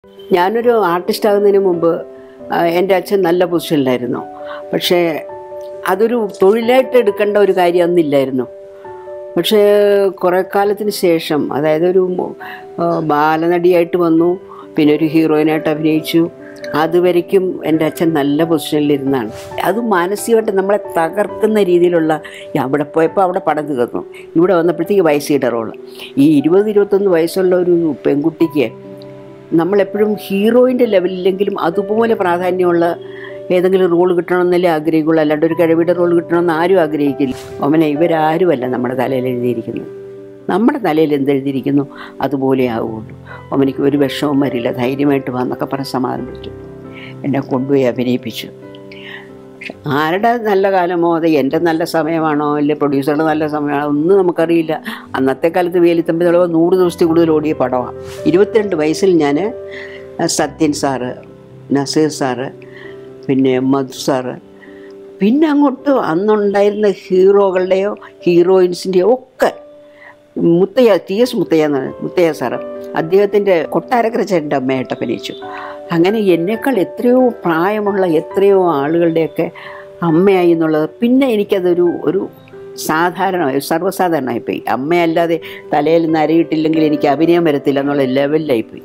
ഞാനൊരു ആർട്ടിസ്റ്റ് ആകുന്നതിന് മുമ്പ് ആ, എൻ്റെ അച്ഛൻ നല്ല പൊസിഷനിലായിരുന്നു പക്ഷേ അതൊരു തൊഴിലായിട്ട് എടുക്കേണ്ട ഒരു കാര്യം അന്നില്ലായിരുന്നു പക്ഷേ കുറേ കാലത്തിന് ശേഷം അതായത് ഒരു ആ, ബാലനടിയായിട്ട് വന്നു പിന്നെ ഒരു ഹീറോയിനായിട്ട് അഭിനയിച്ചു അതുവരയ്ക്കും എൻ്റെ അച്ഛൻ നല്ല പൊസിഷനിലിരുന്നാണ് അത് മാനസികമായിട്ട് നമ്മളെ തകർക്കുന്ന രീതിയിലുള്ള ഈ അവിടെ പോയപ്പോൾ അവിടെ പടം തീർന്നു ഇവിടെ വന്നപ്പോഴത്തേക്ക് വയസ്സിയുടെ റോള് ഈ ഇരുപത് ഇരുപത്തൊന്ന് വയസ്സുള്ള ഒരു പെൺകുട്ടിക്ക് നമ്മളെപ്പോഴും ഹീറോയിൻ്റെ ലെവലിലെങ്കിലും അതുപോലെ പ്രാധാന്യമുള്ള ഏതെങ്കിലും റോൾ കിട്ടണമെന്നല്ലേ ആഗ്രഹിക്കുള്ളൂ അല്ലാണ്ട് ഒരു കഴിവിടെ റോൾ കിട്ടണമെന്ന് ആരും ആഗ്രഹിക്കില്ല ഓമന ഇവരാരുമല്ല നമ്മുടെ തലയിൽ എഴുതിയിരിക്കുന്നത് നമ്മുടെ തലയിൽ എന്തെഴുതിയിരിക്കുന്നു അതുപോലെ ആവുകയുള്ളൂ ഓമനിക്ക് ഒരു വിഷമവും വരില്ല ധൈര്യമായിട്ട് വന്നൊക്കെ പറഞ്ഞ് സമാധാനം പറ്റും എന്നെ കൊണ്ടുപോയി അഭിനയിപ്പിച്ചു പക്ഷെ ആരുടെ നല്ല കാലമോ അത് എൻ്റെ നല്ല സമയമാണോ അല്ലെ പ്രൊഡ്യൂസറുടെ നല്ല സമയമാണോ ഒന്നും നമുക്കറിയില്ല അന്നത്തെ കാലത്ത് വേലിത്തമ്പി തെളിവ് നൂറ് ദിവസത്തിൽ കൂടുതൽ ഓടിയ പടമാണ് ഇരുപത്തിരണ്ട് വയസ്സിൽ ഞാൻ സത്യൻ സാറ് നസീർ സാറ് പിന്നെ മധു സാറ് പിന്നെ അങ്ങോട്ട് അന്നുണ്ടായിരുന്ന ഹീറോകളുടെയോ ഹീറോയിൻസിൻ്റെയോ ഒക്കെ മുത്തയ്യ ടി എസ് മുത്തയ്യ എന്ന് പറയും. മുത്തയ്യ സാറ് അദ്ദേഹത്തിൻ്റെ കൊട്ടാരക്കര ചേട്ടൻ്റെ അമ്മയായിട്ട് അഭിനയിച്ചു അങ്ങനെ എന്നേക്കാൾ എത്രയോ പ്രായമുള്ള എത്രയോ ആളുകളുടെയൊക്കെ അമ്മയായി എന്നുള്ളത് പിന്നെ എനിക്കതൊരു ഒരു സാധാരണമായി സർവ്വസാധാരണമായിപ്പോയി അമ്മയല്ലാതെ തലയിൽ നരയിട്ടില്ലെങ്കിൽ എനിക്ക് അഭിനയം വരത്തില്ല എന്നുള്ള ലെവലിലായിപ്പോയി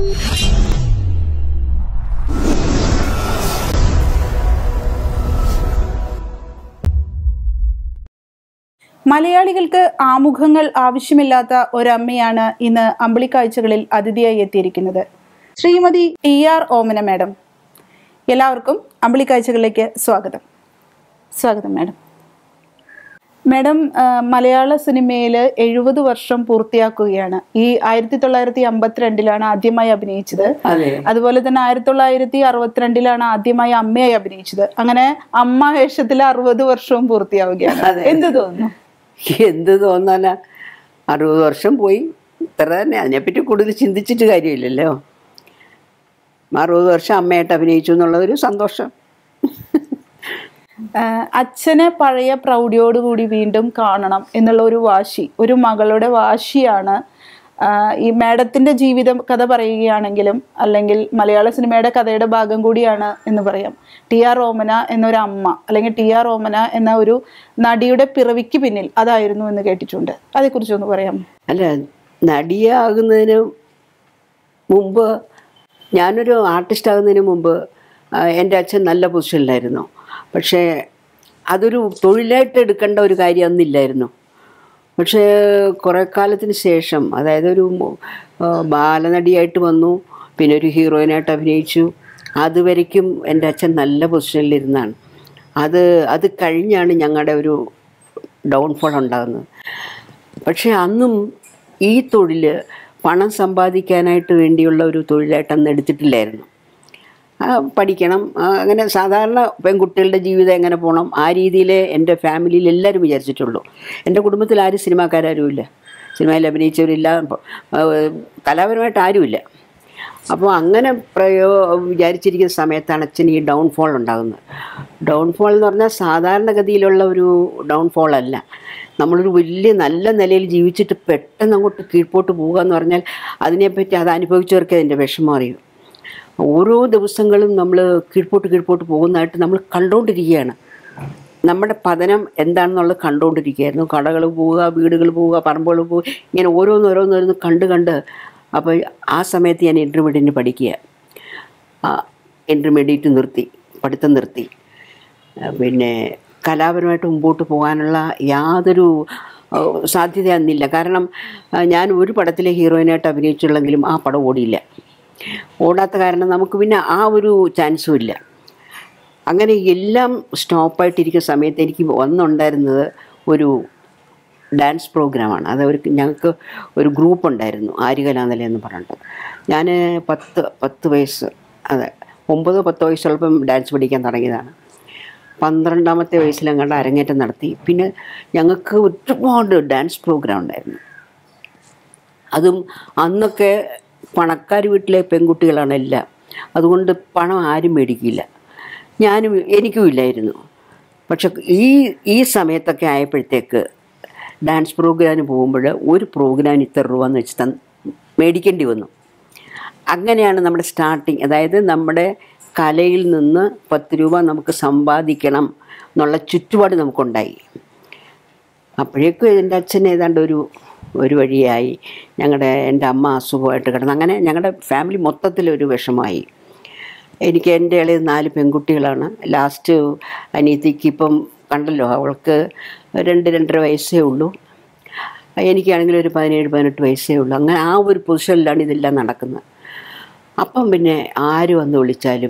മലയാളികൾക്ക് ആമുഖങ്ങൾ ആവശ്യമില്ലാത്ത ഒരമ്മയാണ് ഇന്ന് അമ്പിളിക്കാഴ്ചകളിൽ അതിഥിയായി എത്തിയിരിക്കുന്നത് Shrimati T R Omana madam എല്ലാവർക്കും അമ്പിളിക്കാഴ്ചകളിലേക്ക് സ്വാഗതം സ്വാഗതം മാഡം മാഡം ആ, മലയാള സിനിമയിൽ എഴുപത് വർഷം പൂർത്തിയാക്കുകയാണ് ഈ ആയിരത്തി തൊള്ളായിരത്തി അമ്പത്തിരണ്ടിലാണ് ആദ്യമായി അഭിനയിച്ചത് അതെ അതുപോലെ തന്നെ ആയിരത്തി തൊള്ളായിരത്തി അറുപത്തിരണ്ടിലാണ് ആദ്യമായി അമ്മയായി അഭിനയിച്ചത് അങ്ങനെ അമ്മ വേഷത്തിൽ അറുപത് വർഷവും പൂർത്തിയാവുകയാണ് അതെ. എന്ത് തോന്നുന്നു എന്ത് തോന്നാനാ അറുപത് വർഷം പോയി ഇത്ര തന്നെ അതിനെപ്പറ്റി കൂടുതൽ ചിന്തിച്ചിട്ട് കാര്യമില്ലല്ലോ അറുപത് വർഷം അമ്മയായിട്ട് അഭിനയിച്ചു എന്നുള്ളതൊരു സന്തോഷം ആഹ് അച്ഛനെ പഴയ പ്രൗഢിയോടുകൂടി വീണ്ടും കാണണം എന്നുള്ള ഒരു വാശി ഒരു മകളുടെ വാശിയാണ് ആഹ് ഈ മാഡത്തിന്റെ ജീവിത കഥ പറയുകയാണെങ്കിലും അല്ലെങ്കിൽ മലയാള സിനിമയുടെ കഥയുടെ ഭാഗം കൂടിയാണ് എന്ന് പറയാം ടി ആർ ഓമന എന്നൊരു അമ്മ അല്ലെങ്കിൽ ടി ആർ ഓമന എന്ന ഒരു നടിയുടെ പിറവിക്ക് പിന്നിൽ അതായിരുന്നു എന്ന് കേട്ടിട്ടുണ്ട് അതേക്കുറിച്ചൊന്ന് പറയാം അല്ല നടിയാകുന്നതിന് മുമ്പ് ഞാനൊരു ആർട്ടിസ്റ്റ് ആകുന്നതിന് മുമ്പ് ആ, എൻ്റെ അച്ഛൻ നല്ല പൊസിഷനിലായിരുന്നു പക്ഷേ അതൊരു തൊഴിലായിട്ട് എടുക്കേണ്ട ഒരു കാര്യം അന്നില്ലായിരുന്നു പക്ഷേ കുറേ കാലത്തിന് ശേഷം അതായത് ഒരു ആ, ബാലനടിയായിട്ട് വന്നു പിന്നെ ഒരു ഹീറോയിനായിട്ട് അഭിനയിച്ചു അതുവരയ്ക്കും എൻ്റെ അച്ഛൻ നല്ല പൊസിഷനിലിരുന്നാണ് അത് അത് കഴിഞ്ഞാണ് ഞങ്ങളുടെ ഒരു ഡൗൺഫോൾ ഉണ്ടാകുന്നത് പക്ഷേ അന്നും ഈ തൊഴിൽ പണം സമ്പാദിക്കാനായിട്ട് വേണ്ടിയുള്ള ഒരു തൊഴിലായിട്ട് അന്ന് എടുത്തിട്ടില്ലായിരുന്നു ആ, പഠിക്കണം ആ, അങ്ങനെ സാധാരണ പെൺകുട്ടികളുടെ ജീവിതം എങ്ങനെ പോകണം ആ രീതിയിലേ എൻ്റെ ഫാമിലിയിൽ എല്ലാവരും വിചാരിച്ചിട്ടുള്ളൂ എൻ്റെ കുടുംബത്തിൽ ആരും സിനിമാക്കാരും സിനിമയിൽ അഭിനയിച്ചവരില്ല പ- ആ, കലാപരമായിട്ട് ആരുമില്ല അപ്പോൾ അങ്ങനെ പ്രയോ വിചാരിച്ചിരിക്കുന്ന സമയത്താണ് അച്ഛൻ ഈ ഡൗൺഫോൾ ഉണ്ടാകുന്നത് ഡൗൺഫോൾ എന്ന് പറഞ്ഞാൽ സാധാരണഗതിയിലുള്ള ഒരു ഡൗൺഫോൾ അല്ല നമ്മളൊരു വലിയ നല്ല നിലയിൽ ജീവിച്ചിട്ട് പെട്ടെന്ന് അങ്ങോട്ട് കീഴ്പോട്ട് പോകുക എന്ന് പറഞ്ഞാൽ അതിനെപ്പറ്റി അത് അനുഭവിച്ചവർക്ക് അതിൻ്റെ വിഷമം അറിയും ഓരോ ദിവസങ്ങളും നമ്മൾ കീഴ്പോട്ട് കീഴ്പോട്ട് പോകുന്നതായിട്ട് നമ്മൾ കണ്ടുകൊണ്ടിരിക്കുകയാണ് നമ്മുടെ പതനം എന്താണെന്നുള്ളത് കണ്ടുകൊണ്ടിരിക്കുകയായിരുന്നു കടകൾ പോവുക വീടുകൾ പോവുക പറമ്പുകൾ പോവുക ഇങ്ങനെ ഓരോന്ന് ഓരോന്നോരോന്ന് കണ്ട് കണ്ട് അപ്പോൾ ആ സമയത്ത് ഞാൻ ഇൻ്റർമീഡിയറ്റിന് പഠിക്കുക ആ ഇൻ്റർമീഡിയറ്റ് നിർത്തി പഠിത്തം നിർത്തി ആ, പിന്നെ കലാപരമായിട്ട് മുമ്പോട്ട് പോകാനുള്ള യാതൊരു ആ, സാധ്യത അന്നില്ല കാരണം ആ, ഞാൻ ഒരു പടത്തിലെ ഹീറോയിനായിട്ട് അഭിനയിച്ചുള്ളെങ്കിലും ആ പടം ഓടിയില്ല ഓടാത്ത കാരണം നമുക്ക് പിന്നെ ആ ഒരു ചാൻസും ഇല്ല അങ്ങനെ എല്ലാം സ്റ്റോപ്പായിട്ടിരിക്കുന്ന സമയത്ത് എനിക്ക് വന്നുണ്ടായിരുന്നത് ഒരു ഡാൻസ് പ്രോഗ്രാമാണ് അത് ഒരു ഞങ്ങൾക്ക് ഒരു ഗ്രൂപ്പ് ഉണ്ടായിരുന്നു ആര്യകലാനില എന്ന് പറഞ്ഞിട്ട് ഞാൻ പത്ത് പത്ത് വയസ്സ് അതെ ഒമ്പതോ പത്തോ വയസ്സുള്ളപ്പം ഡാൻസ് പഠിക്കാൻ തുടങ്ങിയതാണ് പന്ത്രണ്ടാമത്തെ വയസ്സിലങ്ങാണ്ട് അരങ്ങേറ്റം നടത്തി പിന്നെ ഞങ്ങൾക്ക് ഒരുപാട് ഡാൻസ് പ്രോഗ്രാം ഉണ്ടായിരുന്നു അതും അന്നൊക്കെ പണക്കാർ വീട്ടിലെ പെൺകുട്ടികളാണ് എല്ലാം അതുകൊണ്ട് പണം ആരും മേടിക്കില്ല ഞാനും എനിക്കും ഇല്ലായിരുന്നു പക്ഷെ ഈ ഈ സമയത്തൊക്കെ ആയപ്പോഴത്തേക്ക് ഡാൻസ് പ്രോഗ്രാമിന് പോകുമ്പോൾ ഒരു പ്രോഗ്രാമിന് ഇത്ര രൂപ എന്ന് വെച്ച് തന്ന് മേടിക്കേണ്ടി വന്നു അങ്ങനെയാണ് നമ്മുടെ സ്റ്റാർട്ടിങ് അതായത് നമ്മുടെ കലയിൽ നിന്ന് പത്ത് രൂപ നമുക്ക് സമ്പാദിക്കണം എന്നുള്ള ചുറ്റുപാട് നമുക്കുണ്ടായി അപ്പോഴേക്കും എൻ്റെ അച്ഛൻ ഏതാണ്ട് ഒരു ഒരു വഴിയായി ഞങ്ങളുടെ എൻ്റെ അമ്മ അസുഖമായിട്ട് കിടന്നു അങ്ങനെ ഞങ്ങളുടെ ഫാമിലി മൊത്തത്തിലൊരു വിഷമമായി എനിക്ക് എൻ്റെ ഇളയത് നാല് പെൺകുട്ടികളാണ് ലാസ്റ്റ് അനിയത്തിക്ക് ഇപ്പം കണ്ടല്ലോ അവൾക്ക് രണ്ട് രണ്ടര വയസ്സേ ഉള്ളൂ എനിക്കാണെങ്കിൽ ഒരു പതിനേഴ് പതിനെട്ട് വയസ്സേ ഉള്ളൂ അങ്ങനെ ആ ഒരു പൊസിഷനിലാണ് ഇതെല്ലാം നടക്കുന്നത് അപ്പം പിന്നെ ആര് വന്ന് വിളിച്ചാലും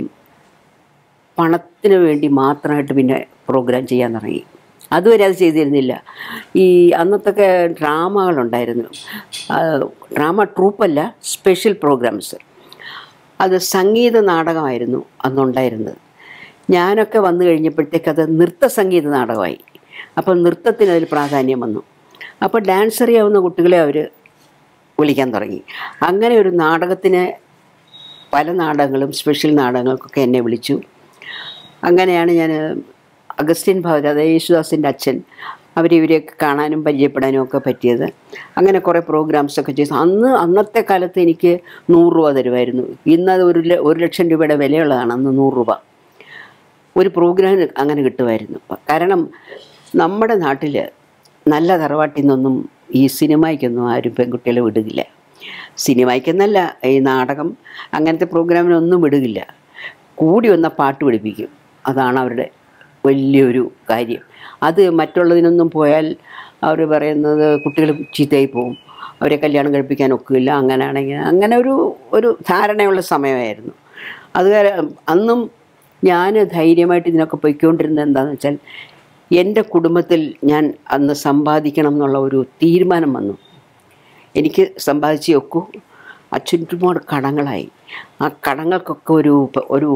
പണത്തിന് വേണ്ടി മാത്രമായിട്ട് പിന്നെ പ്രോഗ്രാം ചെയ്യാൻ തുടങ്ങി അതുവരെ അത് ചെയ്തിരുന്നില്ല ഈ അന്നത്തൊക്കെ ഡ്രാമകളുണ്ടായിരുന്നു ആ, ഡ്രാമ ട്രൂപ്പല്ല സ്പെഷ്യൽ പ്രോഗ്രാംസ് അത് സംഗീത നാടകമായിരുന്നു അന്നുണ്ടായിരുന്നത് ഞാനൊക്കെ വന്നു കഴിഞ്ഞപ്പോഴത്തേക്ക് അത് നൃത്ത സംഗീത നാടകമായി അപ്പോൾ നൃത്തത്തിന് അതിൽ പ്രാധാന്യം വന്നു അപ്പോൾ ഡാൻസ് അറിയാവുന്ന കുട്ടികളെ അവർ വിളിക്കാൻ തുടങ്ങി അങ്ങനെ ഒരു നാടകത്തിന് പല നാടകങ്ങളും സ്പെഷ്യൽ നാടകങ്ങൾക്കൊക്കെ എന്നെ വിളിച്ചു അങ്ങനെയാണ് ഞാൻ അഗസ്റ്റിൻ ഭവൻ അതായത് യേശുദാസിൻ്റെ അച്ഛൻ അവരിവരെയൊക്കെ കാണാനും പരിചയപ്പെടാനും ഒക്കെ പറ്റിയത് അങ്ങനെ കുറേ പ്രോഗ്രാംസൊക്കെ ചെയ്തു അന്ന് അന്നത്തെ കാലത്ത് എനിക്ക് നൂറ് രൂപ തരുമായിരുന്നു ഇന്നത് ഒരു ല- ഒരു ലക്ഷം രൂപയുടെ വിലയുള്ളതാണ് അന്ന് നൂറ് രൂപ ഒരു പ്രോഗ്രാം അങ്ങനെ കിട്ടുമായിരുന്നു കാരണം നമ്മുടെ നാട്ടിൽ നല്ല തറവാട്ടിൽ നിന്നൊന്നും ഈ സിനിമയ്ക്കൊന്നും ആരും പെൺകുട്ടികളെ വിടുകില്ല സിനിമയ്ക്കെന്നല്ല ഈ നാടകം അങ്ങനത്തെ പ്രോഗ്രാമിനൊന്നും വിടുകില്ല കൂടി വന്ന പാട്ട് പഠിപ്പിക്കും അതാണ് അവരുടെ വലിയൊരു കാര്യം അത് മറ്റുള്ളതിനൊന്നും പോയാൽ അവർ പറയുന്നത് കുട്ടികൾ ചീത്തയായി പോകും അവരെ കല്യാണം കഴിപ്പിക്കാൻ ഒക്കില്ല അങ്ങനെയാണെങ്കിൽ അങ്ങനെ ഒരു ഒരു ധാരണയുള്ള സമയമായിരുന്നു അത് കാരണം അന്നും ഞാൻ ധൈര്യമായിട്ട് ഇതിനൊക്കെ പൊയ്ക്കൊണ്ടിരുന്നത് എന്താണെന്ന് വെച്ചാൽ എൻ്റെ കുടുംബത്തിൽ ഞാൻ അന്ന് സമ്പാദിക്കണം എന്നുള്ള ഒരു തീരുമാനം വന്നു എനിക്ക് സമ്പാദിച്ചേ ഒക്കൂ അച്ഛൻ ഒരുപാട് കടങ്ങളായി ആ കടങ്ങൾക്കൊക്കെ ഒരു പ- ഒരു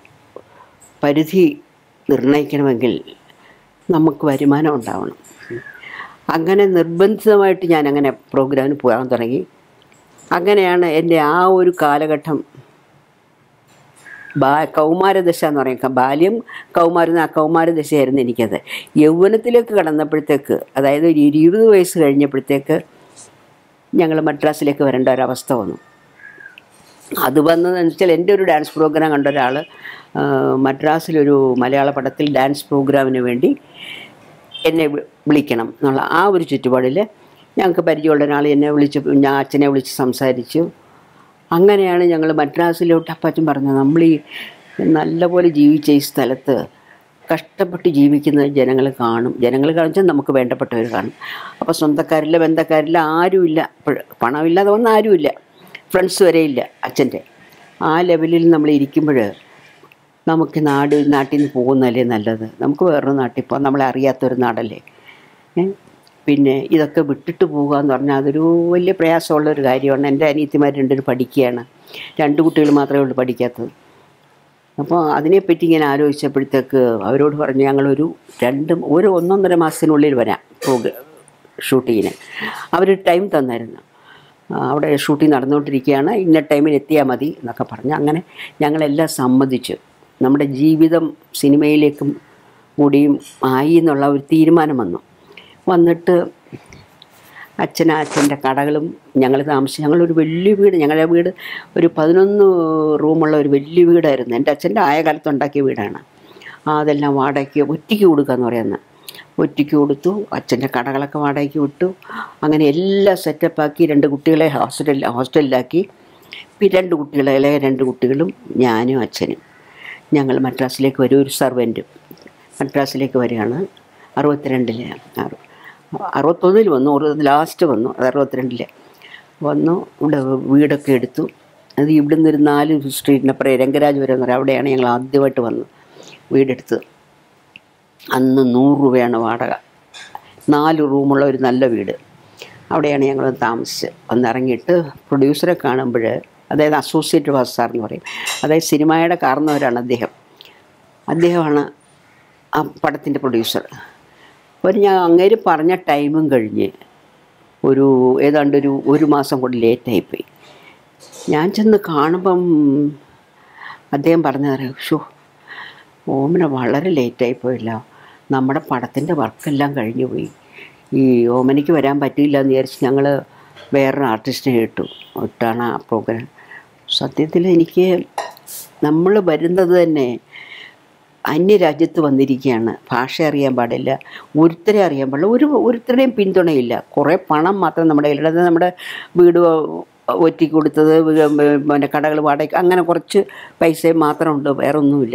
പരിധി നിർണ്ണയിക്കണമെങ്കിൽ നമുക്ക് വരുമാനം ഉണ്ടാവണം അങ്ങനെ നിർബന്ധിതമായിട്ട് ഞാൻ അങ്ങനെ പ്രോഗ്രാമിന് പോകാൻ തുടങ്ങി അങ്ങനെയാണ് എൻ്റെ ആ ഒരു കാലഘട്ടം ബാ കൗമാരദശ എന്ന് പറയും ബാല്യം കൗമാരം ആ കൗമാരദശയായിരുന്നു എനിക്കത് യൗവനത്തിലേക്ക് കടന്നപ്പോഴത്തേക്ക് അതായത് ഒരു ഇരുപത് വയസ്സ് കഴിഞ്ഞപ്പോഴത്തേക്ക് ഞങ്ങൾ മദ്രാസിലേക്ക് വരേണ്ട ഒരവസ്ഥ വന്നു അത് വന്നതെന്ന് വെച്ചാൽ എൻ്റെ ഒരു ഡാൻസ് പ്രോഗ്രാം കണ്ട ഒരാൾ മദ്രാസിലൊരു മലയാള പടത്തിൽ ഡാൻസ് പ്രോഗ്രാമിന് വേണ്ടി എന്നെ വി- വിളിക്കണം എന്നുള്ള ആ ഒരു ചുറ്റുപാടിൽ ഞങ്ങൾക്ക് പരിചയമുള്ള ഒരാൾ എന്നെ വിളിച്ച് ഞാൻ അച്ഛനെ വിളിച്ച് സംസാരിച്ചു അങ്ങനെയാണ് ഞങ്ങൾ മദ്രാസിലോട്ട് അപ്പച്ചൻ പറഞ്ഞത് നമ്മൾ ഈ നല്ലപോലെ ജീവിച്ച ഈ സ്ഥലത്ത് കഷ്ടപ്പെട്ട് ജീവിക്കുന്ന ജനങ്ങൾ കാണും ജനങ്ങൾ കാണിച്ചാൽ നമുക്ക് വേണ്ടപ്പെട്ടവർ കാണും അപ്പോൾ സ്വന്തക്കാരില്ല ബന്ധക്കാരില്ല ആരുമില്ല ഇപ്പഴ് പണമില്ലാതെ വന്ന ആരുമില്ല ഫ്രണ്ട്സ് വരെ ഇല്ല അച്ഛൻ്റെ ആ ലെവലിൽ നമ്മൾ ഇരിക്കുമ്പോൾ നമുക്ക് നാട് നാട്ടിൽ നിന്ന് പോകുന്നതല്ലേ നല്ലത് നമുക്ക് വേറൊരു നാട്ടിൽ പോകാം നമ്മളെ അറിയാത്തൊരു നാടല്ലേ ഏ? പിന്നെ ഇതൊക്കെ വിട്ടിട്ട് പോകുക എന്ന് പറഞ്ഞാൽ അതൊരു വലിയ പ്രയാസമുള്ള ഒരു കാര്യമാണ് എൻ്റെ അനിയത്തിമാർ രണ്ടുപേരും പഠിക്കുകയാണ് രണ്ട് കുട്ടികൾ മാത്രമേ ഉള്ളൂ പഠിക്കാത്തത് അപ്പോൾ അതിനെപ്പറ്റി ഇങ്ങനെ ആലോചിച്ചപ്പോഴത്തേക്ക് അവരോട് പറഞ്ഞു ഞങ്ങളൊരു രണ്ട് ഒരു ഒന്നൊന്നര മാസത്തിനുള്ളിൽ വരാം പ്രോഗ്രാം ഷൂട്ടിങ്ങിന് അവർ ടൈം തന്നായിരുന്നു ആ, അവിടെ ഷൂട്ടിംഗ് നടന്നുകൊണ്ടിരിക്കുകയാണ് ഇന്ന ടൈമിൽ എത്തിയാൽ മതി എന്നൊക്കെ പറഞ്ഞ് അങ്ങനെ ഞങ്ങളെല്ലാം സമ്മതിച്ചു നമ്മുടെ ജീവിതം സിനിമയിലേക്കും കൂടിയും ആയി എന്നുള്ള ഒരു തീരുമാനം വന്നു വന്നിട്ട് അച്ഛൻ അച്ഛൻ്റെ കടകളും ഞങ്ങൾ താമസിച്ച് ഞങ്ങളൊരു വലിയ വീട് ഞങ്ങളുടെ വീട് ഒരു പതിനൊന്ന് റൂമുള്ള ഒരു വലിയ വീടായിരുന്നു എൻ്റെ അച്ഛൻ്റെ ആയ കാലത്ത് ഉണ്ടാക്കിയ വീടാണ് ആ, അതെല്ലാം വാടകയ്ക്ക് ഒറ്റയ്ക്ക് കൊടുക്കാന്ന് പറയുന്നത് ഒറ്റയ്ക്ക് കൊടുത്തു അച്ഛൻ്റെ കടകളൊക്കെ വാടകയ്ക്ക് വിട്ടു അങ്ങനെ എല്ലാം സെറ്റപ്പാക്കി രണ്ട് കുട്ടികളെ ഹോസ്റ്റലിൽ ഹോസ്റ്റലിലാക്കി പിന്നെ രണ്ട് കുട്ടികളെ ഇളയ രണ്ട് കുട്ടികളും ഞാനും അച്ഛനും ഞങ്ങൾ മദ്രാസിലേക്ക് വരും ഒരു സർവൻറ്റും മദ്രാസിലേക്ക് വരികയാണ് അറുപത്തിരണ്ടിൽ അറുപത്തൊന്നിൽ വന്നു അറുപത് ലാസ്റ്റ് വന്നു അത് അറുപത്തിരണ്ടിൽ വന്നു ഇവിടെ വീടൊക്കെ എടുത്തു അത് ഇവിടുന്ന് ഒരു നാല് സ്ട്രീറ്റിനപ്പുറം രംഗരാജപുരം എന്ന് പറയും അവിടെയാണ് ഞങ്ങൾ ആദ്യമായിട്ട് വന്നത് വീടെടുത്തത് അന്ന് നൂറ് രൂപയാണ് വാടക നാല് റൂമുള്ള ഒരു നല്ല വീട് അവിടെയാണ് ഞങ്ങൾ താമസിച്ച് വന്നിറങ്ങിയിട്ട് പ്രൊഡ്യൂസറെ കാണുമ്പോൾ അതായത് അസോസിയേറ്റ് വാസ് സാർ എന്ന് പറയും അതായത് സിനിമയുടെ കാരണവരാണ് അദ്ദേഹം അദ്ദേഹമാണ് ആ പടത്തിൻ്റെ പ്രൊഡ്യൂസർ അപ്പോൾ ഞാൻ അങ്ങേര് പറഞ്ഞ ടൈമും കഴിഞ്ഞ് ഒരു ഏതാണ്ട് ഒരു ഒരു മാസം കൊണ്ട് ലേറ്റായിപ്പോയി ഞാൻ ചെന്ന് കാണുമ്പം അദ്ദേഹം പറഞ്ഞതറിയാം ഷോ ഓമന വളരെ ലേറ്റായി പോയില്ല നമ്മുടെ പടത്തിൻ്റെ വർക്കെല്ലാം കഴിഞ്ഞു പോയി ഈ ഓമനയ്ക്ക് വരാൻ പറ്റിയില്ല എന്ന് വിചാരിച്ച് ഞങ്ങൾ വേറൊരു ആർട്ടിസ്റ്റിനെ ഇട്ടു ഇട്ടാണ് ആ പ്രോഗ്രാം സത്യത്തിൽ എനിക്ക് നമ്മൾ വരുന്നത് തന്നെ അന്യരാജ്യത്ത് വന്നിരിക്കുകയാണ് ഭാഷ അറിയാൻ പാടില്ല ഒരുത്തരെ അറിയാൻ പാടില്ല ഒരു ഒരുത്തരുടെയും പിന്തുണയില്ല കുറേ പണം മാത്രം നമ്മുടെ കയ്യിലുള്ളത് നമ്മുടെ വീട് ഒറ്റി കൊടുത്തത് പിന്നെ കടകൾ വാടക അങ്ങനെ കുറച്ച് പൈസ മാത്രമുണ്ട് വേറെ ഒന്നുമില്ല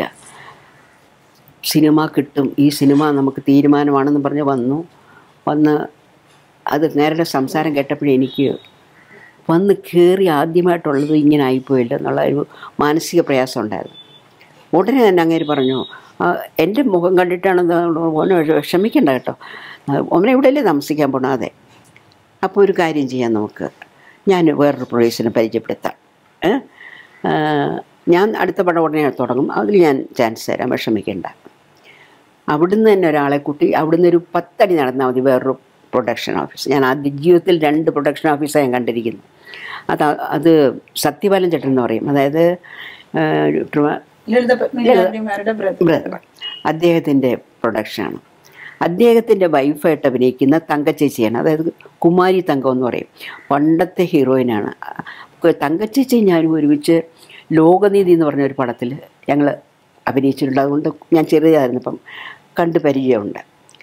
സിനിമ കിട്ടും ഈ സിനിമ നമുക്ക് തീരുമാനമാണെന്ന് പറഞ്ഞ് വന്നു വന്ന് അത് നേരുടെ സംസാരം കേട്ടപ്പോഴേ എനിക്ക് വന്ന് കയറി ആദ്യമായിട്ടുള്ളത് ഇങ്ങനെ ആയിപ്പോയില്ല എന്നുള്ള ഒരു മാനസിക പ്രയാസം ഉണ്ടായിരുന്നു ഉടനെ തന്നെ അങ്ങേര് പറഞ്ഞു "ആ, എൻ്റെ മുഖം കണ്ടിട്ടാണ് ഇത് ഓനെ ക്ഷമിക്കണ്ട കേട്ടോ ഓമനെ ഇവിടെയല്ലേ താമസിക്കാൻ പോണ അതെ അപ്പോൾ ഒരു കാര്യം ചെയ്യാം നമുക്ക് ഞാൻ വേറൊരു പ്രൊഡ്യൂസറിനെ പരിചയപ്പെടുത്താം ഏ? ആ, ഞാൻ അടുത്ത പടം ഉടനെ തുടങ്ങും അതിൽ ഞാൻ ചാൻസ് തരാം വിഷമിക്കേണ്ട അവിടുന്ന് തന്നെ ഒരാളെ കൂട്ടി അവിടുന്ന് ഒരു പത്തടി നടന്നാൽ മതി വേറൊരു പ്രൊഡക്ഷൻ ഓഫീസ് ഞാൻ ആദ്യ ജീവിതത്തിൽ രണ്ട് പ്രൊഡക്ഷൻ ഓഫീസാണ് ഞാൻ കണ്ടിരിക്കുന്നു അത് അത് സത്യപാലൻ ചേട്ടൻ എന്ന് പറയും അതായത് ആ, ട്രിവാ- ലളിതമാരുടെ ബ്രദർ ബ്രദർ അദ്ദേഹത്തിൻ്റെ പ്രൊഡക്ഷനാണ് അദ്ദേഹത്തിൻ്റെ വൈഫായിട്ട് അഭിനയിക്കുന്ന തങ്കച്ചേച്ചിയാണ് അതായത് കുമാരി തങ്കം എന്ന് പറയും പണ്ടത്തെ ഹീറോയിനാണ് തങ്കച്ചേച്ചി ഞാനും ഒരുമിച്ച് ലോകനീതി എന്ന് പറഞ്ഞ ഒരു പടത്തിൽ ഞങ്ങൾ അഭിനയിച്ചിട്ടുണ്ട് അതുകൊണ്ട് ഞാൻ ചെറിയതായിരുന്നു ഇപ്പം കണ്ട് പരിചയമുണ്ട്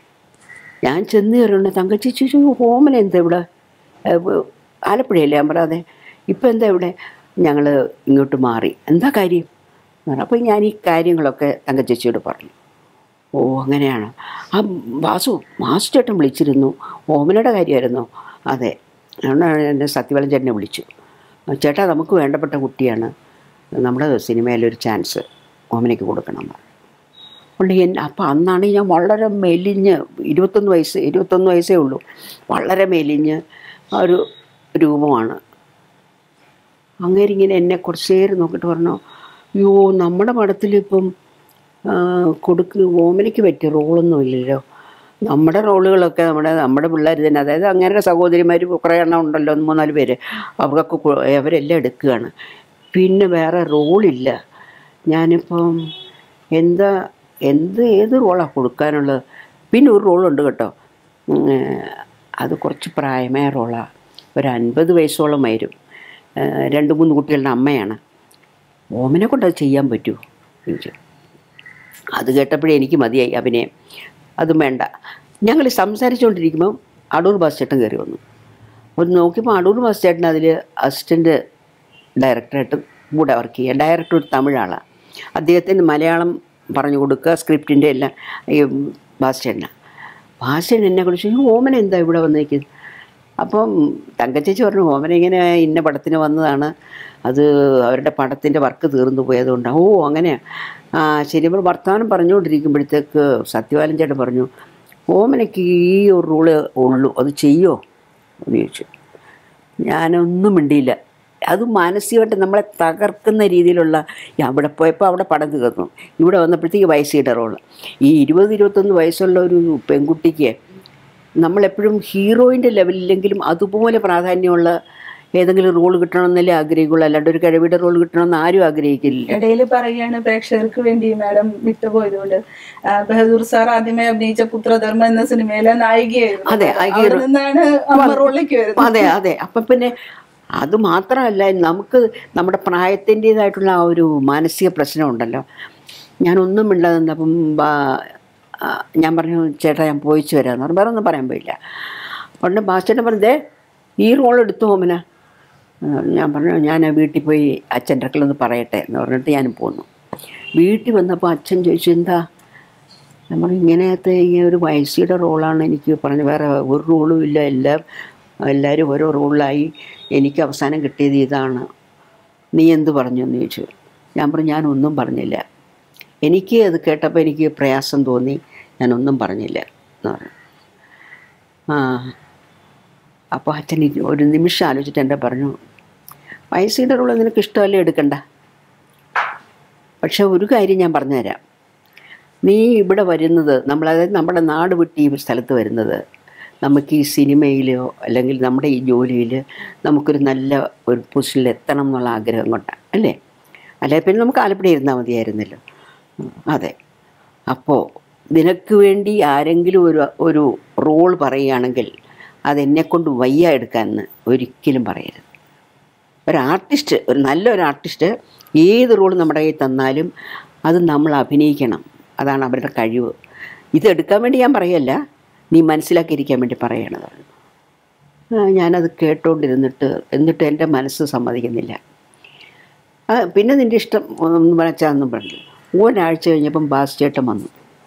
ഞാൻ ചെന്ന് കയറുണ്ട് തങ്കച്ചേച്ചി ഹോമന എന്താ ഇവിടെ ഏഹ് ആലപ്പുഴയല്ലേ ഞാൻ പറയാതെ ഇപ്പം എന്താ ഇവിടെ ഞങ്ങൾ ഇങ്ങോട്ട് മാറി എന്താ കാര്യം എന്ന് പറഞ്ഞു. അപ്പോൾ ഞാൻ ഈ കാര്യങ്ങളൊക്കെ തങ്കച്ചേച്ചിയോട് പറഞ്ഞു ഓ അങ്ങനെയാണ് ആ വാസു വാസു ചേട്ടൻ വിളിച്ചിരുന്നു ഓമനയുടെ കാര്യമായിരുന്നോ അതെ അതുകൊണ്ടാണ് എന്നെ സത്യവാലൻ ചേട്ടനെ വിളിച്ചു ചേട്ടാ നമുക്ക് വേണ്ടപ്പെട്ട കുട്ടിയാണ് നമ്മുടെ സിനിമയിലൊരു ചാൻസ് ഓമനയ്ക്ക് കൊടുക്കണം എന്ന് പറഞ്ഞു. ഉണ്ട് എൻ അപ്പോൾ അന്നാണ് ഞാൻ വളരെ മെലിഞ്ഞ് ഇരുപത്തൊന്ന് വയസ്സ് ഇരുപത്തൊന്ന് വയസ്സേ ഉള്ളൂ വളരെ മെലിഞ്ഞ് ആ ഒരു രൂപമാണ് അങ്ങേരിങ്ങനെ എന്നെ കുറച്ച് നേരം നോക്കിയിട്ട് പറഞ്ഞു അയ്യോ നമ്മുടെ പടത്തിലിപ്പം ആ, കൊടുക്ക് ഓമനയ്ക്ക് പറ്റിയ റോളൊന്നും ഇല്ലല്ലോ നമ്മുടെ റോളുകളൊക്കെ നമ്മുടെ നമ്മുടെ പിള്ളേർ തന്നെ അതായത് അങ്ങേരുടെ സഹോദരിമാർ കുറേ എണ്ണം ഉണ്ടല്ലോ ഒന്ന് മൂന്നാല് പേര് അവർക്കൊക്കെ കൊ- അവരെല്ലാം എടുക്കുകയാണ് പിന്നെ വേറെ റോളില്ല ഞാനിപ്പം എന്താ എന്ത് ഏത് റോളാണ് കൊടുക്കാനുള്ളത് പിന്നെ ഒരു റോളുണ്ട് കേട്ടോ ഉം, അത് കുറച്ച് പ്രായമായ റോളാണ് ഒരു അൻപത് വയസ്സോളം വരും ഏഹ് രണ്ട് മൂന്ന് കുട്ടികളുടെ അമ്മയാണ് ഓമനെ കൊണ്ട് അത് ചെയ്യാൻ പറ്റുമോ ചോദിച്ചു അത് കേട്ടപ്പോഴേ എനിക്ക് മതിയായി അഭിനയം അതും വേണ്ട ഞങ്ങൾ സംസാരിച്ചുകൊണ്ടിരിക്കുമ്പോൾ അടൂർ ബസ് ചേട്ടൻ കയറി വന്നു ഒന്ന് നോക്കിയപ്പോൾ അടൂർ ബസ് ചേട്ടൻ അതിൽ അസിസ്റ്റൻറ്റ് ഡയറക്ടറായിട്ട് കൂടെ വർക്ക് ചെയ്യുക ഡയറക്ടർ ഒരു തമിഴാളാണ് അദ്ദേഹത്തിന് മലയാളം പറഞ്ഞു കൊടുക്കുക സ്ക്രിപ്റ്റിൻ്റെ എല്ലാം ഈ ഭാസ്ചേട്ടനാണ് ഭാസ്ചേട്ടൻ എന്നെ കുറിച്ച് ഓമന എന്താ ഇവിടെ വന്നേക്കുന്നത് അപ്പം തങ്കച്ചേച്ചി പറഞ്ഞു ഓമന ഇങ്ങനെ ഇന്ന പടത്തിന് വന്നതാണ് അത് അവരുടെ പടത്തിൻ്റെ വർക്ക് തീർന്നു പോയതുകൊണ്ടാണ് ഓ അങ്ങനെയാണ് ആ ശരി നമ്മൾ വർത്തമാനം പറഞ്ഞുകൊണ്ടിരിക്കുമ്പോഴത്തേക്ക് സത്യവാലൻ ചേട്ടൻ പറഞ്ഞു ഓമനയ്ക്ക് ഈ ഒരു റൂള് ഉള്ളൂ അത് ചെയ്യോ എന്ന് ചോദിച്ചു ഞാനൊന്നും മിണ്ടിയില്ല അത് മാനസികമായിട്ട് നമ്മളെ തകർക്കുന്ന രീതിയിലുള്ള ഈ അവിടെ പോയപ്പോൾ അവിടെ പടം തീർന്നു ഇവിടെ വന്നപ്പോഴത്തേക്ക് വയസ്സിയുടെ റോള് ഈ ഇരുപത് ഇരുപത്തൊന്ന് വയസ്സുള്ള ഒരു പെൺകുട്ടിക്ക് നമ്മളെപ്പോഴും ഹീറോയിൻ്റെ ലെവലിലെങ്കിലും അതുപോലെ പ്രാധാന്യമുള്ള ഏതെങ്കിലും റോൾ കിട്ടണമെന്നല്ലേ ആഗ്രഹിക്കുള്ളൂ അല്ലാണ്ട് ഒരു കഴിവിടെ റോൾ കിട്ടണമെന്ന് ആരും ആഗ്രഹിക്കില്ല ഇടയിൽ പറയുകയാണ് പ്രേക്ഷകർക്ക് വേണ്ടി മാഡം വിട്ടുപോയതുകൊണ്ട് ആ, ബഹദൂർ സാർ ആദ്യമേ അഭിനയിച്ച പുത്രധർമ്മ എന്ന സിനിമയിലെ നായികയായിരുന്നു അതെ, നായിക- അവിടെ നിന്നാണ് അമ്മ റോളിലേക്ക് വരുന്നത് അതെ അതെ അപ്പം പിന്നെ അത് മാത്രമല്ല നമുക്ക് നമ്മുടെ പ്രായത്തിൻ്റേതായിട്ടുള്ള ആ ഒരു മാനസിക പ്രശ്നമുണ്ടല്ലോ ഞാനൊന്നും മിണ്ടാതെ നിന്നപ്പം ബാ- ആ, ഞാൻ പറഞ്ഞു ചേട്ടാ ഞാൻ പോയിച്ചു വരാമെന്ന് പറഞ്ഞു വേറെ ഒന്നും പറയാൻ പോയില്ല ഉടനെ ബാസ്റ്റേട്ടൻ പറഞ്ഞേ ഈ റോൾ എടുത്തു ഓമന ആ, ഞാൻ പറഞ്ഞു ഞാൻ വീട്ടിൽ പോയി അച്ഛൻ്റെ അടുക്കലൊന്ന് പറയട്ടെ എന്ന് പറഞ്ഞിട്ട് ഞാൻ പോന്നു വീട്ടിൽ വന്നപ്പോൾ അച്ഛൻ ചോദിച്ചു എന്താ നമ്മൾ ഇങ്ങനത്തെ ഈ ഒരു വയസ്സിയുടെ റോളാണ് എനിക്ക് പറഞ്ഞത് വേറെ ഒരു റോളും ഇല്ല എല്ലാം എല്ലാവരും ഓരോ റോളിലായി എനിക്ക് അവസാനം കിട്ടിയത് ഇതാണ് നീ എന്ത് പറഞ്ഞു എന്ന് ചോദിച്ചു ഞാൻ പറഞ്ഞു ഞാനൊന്നും പറഞ്ഞില്ല എനിക്ക് അത് കേട്ടപ്പോൾ എനിക്ക് പ്രയാസം തോന്നി ഞാനൊന്നും പറഞ്ഞില്ല എന്ന് പറഞ്ഞു ആ അപ്പോൾ അച്ഛൻ ഇരി- ഒരു നിമിഷം ആലോചിച്ചിട്ട് എൻ്റെ പറഞ്ഞു വയസ്സിൻ്റെ റോള് നിനക്ക് ഇഷ്ടമല്ലേ എടുക്കണ്ട പക്ഷെ ഒരു കാര്യം ഞാൻ പറഞ്ഞുതരാം നീ ഇവിടെ വരുന്നത് നമ്മൾ അതായത് നമ്മുടെ നാട് വിട്ട് ഈ സ്ഥലത്ത് വരുന്നത് നമുക്ക് ഈ സിനിമയിലോ അല്ലെങ്കിൽ നമ്മുടെ ഈ ജോലിയിൽ നമുക്കൊരു നല്ല ഒരു പൊസിഷനിൽ എത്തണം എന്നുള്ള ആഗ്രഹം കൊണ്ടാണ് അല്ലേ അല്ലെ പിന്നെ നമുക്ക് ആലപ്പുഴ ഇരുന്നാൽ മതിയായിരുന്നല്ലോ ഉം, അതെ അപ്പോൾ നിനക്ക് വേണ്ടി ആരെങ്കിലും ഒരു ഒരു റോൾ പറയുകയാണെങ്കിൽ അതെന്നെക്കൊണ്ട് വയ്യ എടുക്കാമെന്ന് ഒരിക്കലും പറയരുത് ഒരു ആർട്ടിസ്റ്റ് ഒരു നല്ലൊരു ആർട്ടിസ്റ്റ് ഏത് റോൾ നമ്മുടെ കയ്യിൽ തന്നാലും അത് നമ്മൾ അഭിനയിക്കണം അതാണ് അവരുടെ കഴിവ് ഇതെടുക്കാൻ വേണ്ടി ഞാൻ പറയല്ല നീ മനസ്സിലാക്കിയിരിക്കാൻ വേണ്ടി പറയണതാണ് ആ, ഞാനത് കേട്ടോണ്ടിരുന്നിട്ട് എന്നിട്ട് എൻ്റെ മനസ്സ് സമ്മതിക്കുന്നില്ല ആ, പിന്നെ നിൻ്റെ ഇഷ്ടം ഒന്ന് വെച്ചാന്നും പറഞ്ഞു ഒരാഴ്ച കഴിഞ്ഞപ്പം ബാസ് ചേട്ടൻ വന്നു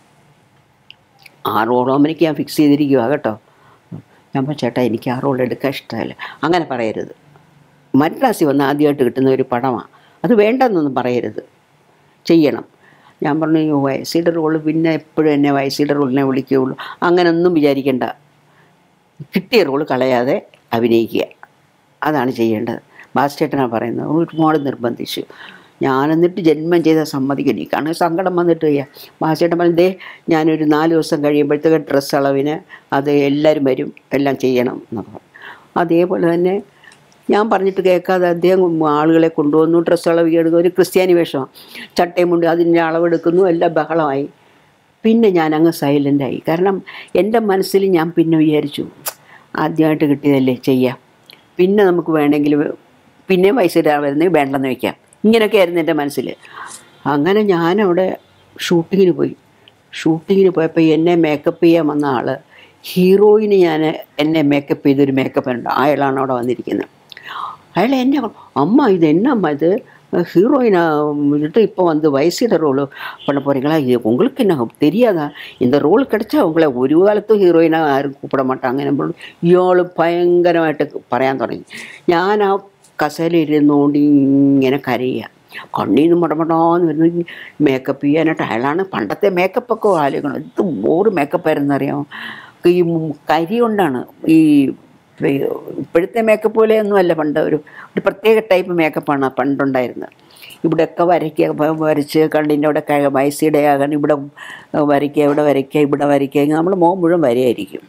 ആ റോളോമനിക്ക് ഞാൻ ഫിക്സ് ചെയ്തിരിക്കുക കേട്ടോ ഞാൻ പറഞ്ഞു ചേട്ടാ എനിക്ക് ആ റോൾ എടുക്കാൻ ഇഷ്ടമല്ല അങ്ങനെ പറയരുത് മദ്രാസിൽ വന്ന് ആദ്യമായിട്ട് കിട്ടുന്ന ഒരു പടമാണ് അത് വേണ്ടെന്നൊന്നും പറയരുത് ചെയ്യണം ഞാൻ പറഞ്ഞു "ഈ വയസ്സിയുടെ റോള് പിന്നെ എപ്പോഴും എന്നെ വയസ്സിയുടെ റോളിനെ വിളിക്കുകയുള്ളൂ അങ്ങനെയൊന്നും വിചാരിക്കേണ്ട കിട്ടിയ റോള് കളയാതെ അഭിനയിക്കുക അതാണ് ചെയ്യേണ്ടത് ബാസ്റ്റേട്ടനാണ് പറയുന്നത് ഒരുപാട് നിർബന്ധിച്ചു ഞാൻ എന്നിട്ട് ജന്മം ചെയ്ത സമ്മതിക്കും എനിക്കാണെങ്കിൽ സങ്കടം വന്നിട്ട് വയ്യ ബാസ്റ്റേട്ടൻ പറഞ്ഞു ദേ ഞാനൊരു നാല് ദിവസം കഴിയുമ്പോഴത്തേക്ക് ഡ്രസ്സ് അളവിന് അത് എല്ലാവരും വരും എല്ലാം ചെയ്യണം എന്നൊക്കെ പറഞ്ഞു അതേപോലെ തന്നെ ഞാൻ പറഞ്ഞിട്ട് കേൾക്കാതെ അദ്ദേഹം ആളുകളെ കൊണ്ടുവന്നു ഡ്രസ്സ് അളവ് എടുക്കുന്നു ഒരു ക്രിസ്ത്യാനി വേഷമാണ് ചട്ടയും മുണ്ട് അതിൻ്റെ അളവെടുക്കുന്നു എല്ലാം ബഹളമായി പിന്നെ ഞാൻ അങ്ങ് സൈലൻ്റായി കാരണം എൻ്റെ മനസ്സിൽ ഞാൻ പിന്നെ വിചാരിച്ചു ആദ്യമായിട്ട് കിട്ടിയതല്ലേ ചെയ്യാം പിന്നെ നമുക്ക് വേണമെങ്കിൽ പിന്നെയും വയസ്സിടാൻ വരുന്നെങ്കിൽ വേണ്ടെന്ന് വയ്ക്കാം ഇങ്ങനെയൊക്കെ ആയിരുന്നു എൻ്റെ മനസ്സിൽ അങ്ങനെ ഞാനവിടെ ഷൂട്ടിങ്ങിന് പോയി ഷൂട്ടിങ്ങിന് പോയപ്പോൾ എന്നെ മേക്കപ്പ് ചെയ്യാൻ വന്ന ആൾ ഹീറോയിന് ഞാൻ എന്നെ മേക്കപ്പ് ചെയ്തൊരു മേക്കപ്പ് ഉണ്ട് അയാളാണ് അവിടെ വന്നിരിക്കുന്നത് അയാൾ എന്നെ പറഞ്ഞു, അമ്മ ഇത് എന്നമ്മ ഇത് ஹீரோயினா விட்டு இப்போ வந்து வயசிட ரோல் பண்ண போகிறீங்களா இது உங்களுக்கு என்ன தெரியாதா இந்த ரோல் கிடைச்சா உங்களை ഒരു കാലത്തും ഹീറോയിനാக ആരും കൂപ്പിട മാട്ടാ അങ്ങനെ ഇയാൾ ഭയങ്കരമായിട്ട് പറയാൻ തുടങ്ങി ഞാൻ ആ കസേലയിരുന്നുകൊണ്ട് ഇങ്ങനെ കരയുക കണ്ണീന്ന് മുടമടാന്ന് വരുന്നു മേക്കപ്പ് ചെയ്യാനായിട്ട് അയാളാണ് പണ്ടത്തെ മേക്കപ്പൊക്കെ ആലോചിക്കണം ഇത് ബോറ് മേക്കപ്പായിരുന്നു അറിയാമോ ഈ കരി കൊണ്ടാണ് ഈ ഇപ്പോഴത്തെ മേക്കപ്പ് പോലെയൊന്നും അല്ല പണ്ട് ഒരു ഒരു പ്രത്യേക ടൈപ്പ് മേക്കപ്പാണ് പണ്ടുണ്ടായിരുന്നത് ഇവിടെയൊക്കെ വരയ്ക്കുക വരച്ച് കണ്ണിൻ്റെ അവിടെ ക- വയസ്സിടെ ആകാൻ ഇവിടെ വരയ്ക്കുക ഇവിടെ വരയ്ക്കുക ഇവിടെ വരയ്ക്കുക നമ്മൾ മോൻ മുഴുവൻ വരയായിരിക്കും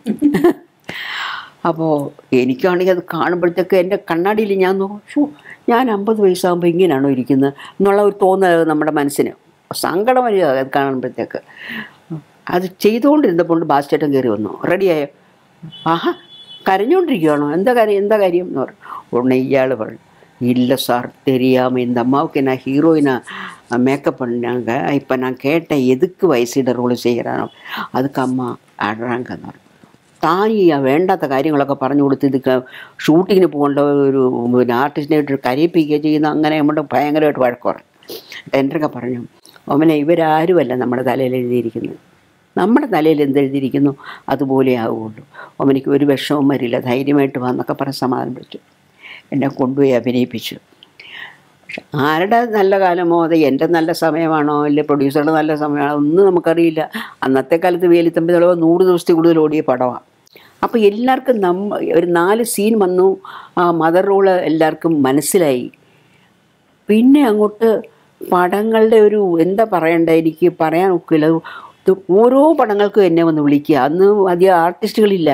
അപ്പോൾ എനിക്കാണെങ്കിൽ അത് കാണുമ്പോഴത്തേക്ക് എൻ്റെ കണ്ണാടിയിൽ ഞാൻ നോച്ചു ഞാൻ അമ്പത് വയസ്സാകുമ്പോൾ ഇങ്ങനെയാണോ ഇരിക്കുന്നത് എന്നുള്ള ഒരു തോന്നൽ നമ്മുടെ മനസ്സിന് സങ്കടം വരിക അത് കാണുമ്പോഴത്തേക്ക് അത് ചെയ്തുകൊണ്ടിരുന്നപ്പോൾ ബാസ്റ്റേട്ടൻ കയറി വന്നു റെഡിയായോ ആഹാ കരഞ്ഞുകൊണ്ടിരിക്കുകയാണോ എന്താ കാര്യം എന്താ കാര്യം എന്ന് പറഞ്ഞു ഉടനെ ഇയാൾ പറഞ്ഞു இல்ல சார் தெரியாமல் இந்த அம்மாவுக்கு நான் ஹீரோயினா மேக்கப் பண்ணாங்க இப்போ நான் கேட்டேன் எதுக்கு வயசிட ரோல் செய்கிறானோ அதுக்கு அம்மா ஆடுறாங்கன்னு പറഞ്ഞു താൻ ഈ വേണ്ടാത്ത കാര്യങ്ങളൊക്കെ പറഞ്ഞു കൊടുത്ത് ഇത് ക- ഷൂട്ടിങ്ങിന് പോകേണ്ട ഒരു പിന്നെ ആർട്ടിസ്റ്റിനെ ഇട്ട് കരയിപ്പിക്കുക ചെയ്യുന്ന അങ്ങനെ നമ്മുടെ ഭയങ്കരമായിട്ട് വഴക്ക് പറഞ്ഞു എൻ്റെയൊക്കെ പറഞ്ഞു ഒമനെ ഇവരാരുമല്ല നമ്മുടെ തലയിൽ എഴുതിയിരിക്കുന്നത് നമ്മുടെ തലയിൽ എന്തെഴുതിയിരിക്കുന്നു അതുപോലെ ആവുകയുള്ളൂ ഒമനിക്ക് ഒരു വിഷമവും വരില്ല ധൈര്യമായിട്ട് വന്നൊക്കെ പറഞ്ഞ് സമാധാനം വിളിച്ചു എന്നെ കൊണ്ടുപോയി അഭിനയിപ്പിച്ചു പക്ഷെ ആരുടെ നല്ല കാലമോ അത് എൻ്റെ നല്ല സമയമാണോ അല്ലെ പ്രൊഡ്യൂസറുടെ നല്ല സമയമാണോ ഒന്നും നമുക്കറിയില്ല അന്നത്തെ കാലത്ത് വേലിത്തമ്പി തെളിവ് നൂറ് ദിവസത്തിൽ കൂടുതൽ ഓടിയ പടമാണ് അപ്പോൾ എല്ലാവർക്കും നമ്മ ഒരു നാല് സീൻ വന്നു ആ മദർ റോള് എല്ലാവർക്കും മനസ്സിലായി പിന്നെ അങ്ങോട്ട് പടങ്ങളുടെ ഒരു എന്താ പറയണ്ട എനിക്ക് പറയാൻ ഒക്കില്ല ഇത് ഓരോ പടങ്ങൾക്കും എന്നെ വന്ന് വിളിക്കുക അന്ന് അധികം ആർട്ടിസ്റ്റുകളില്ല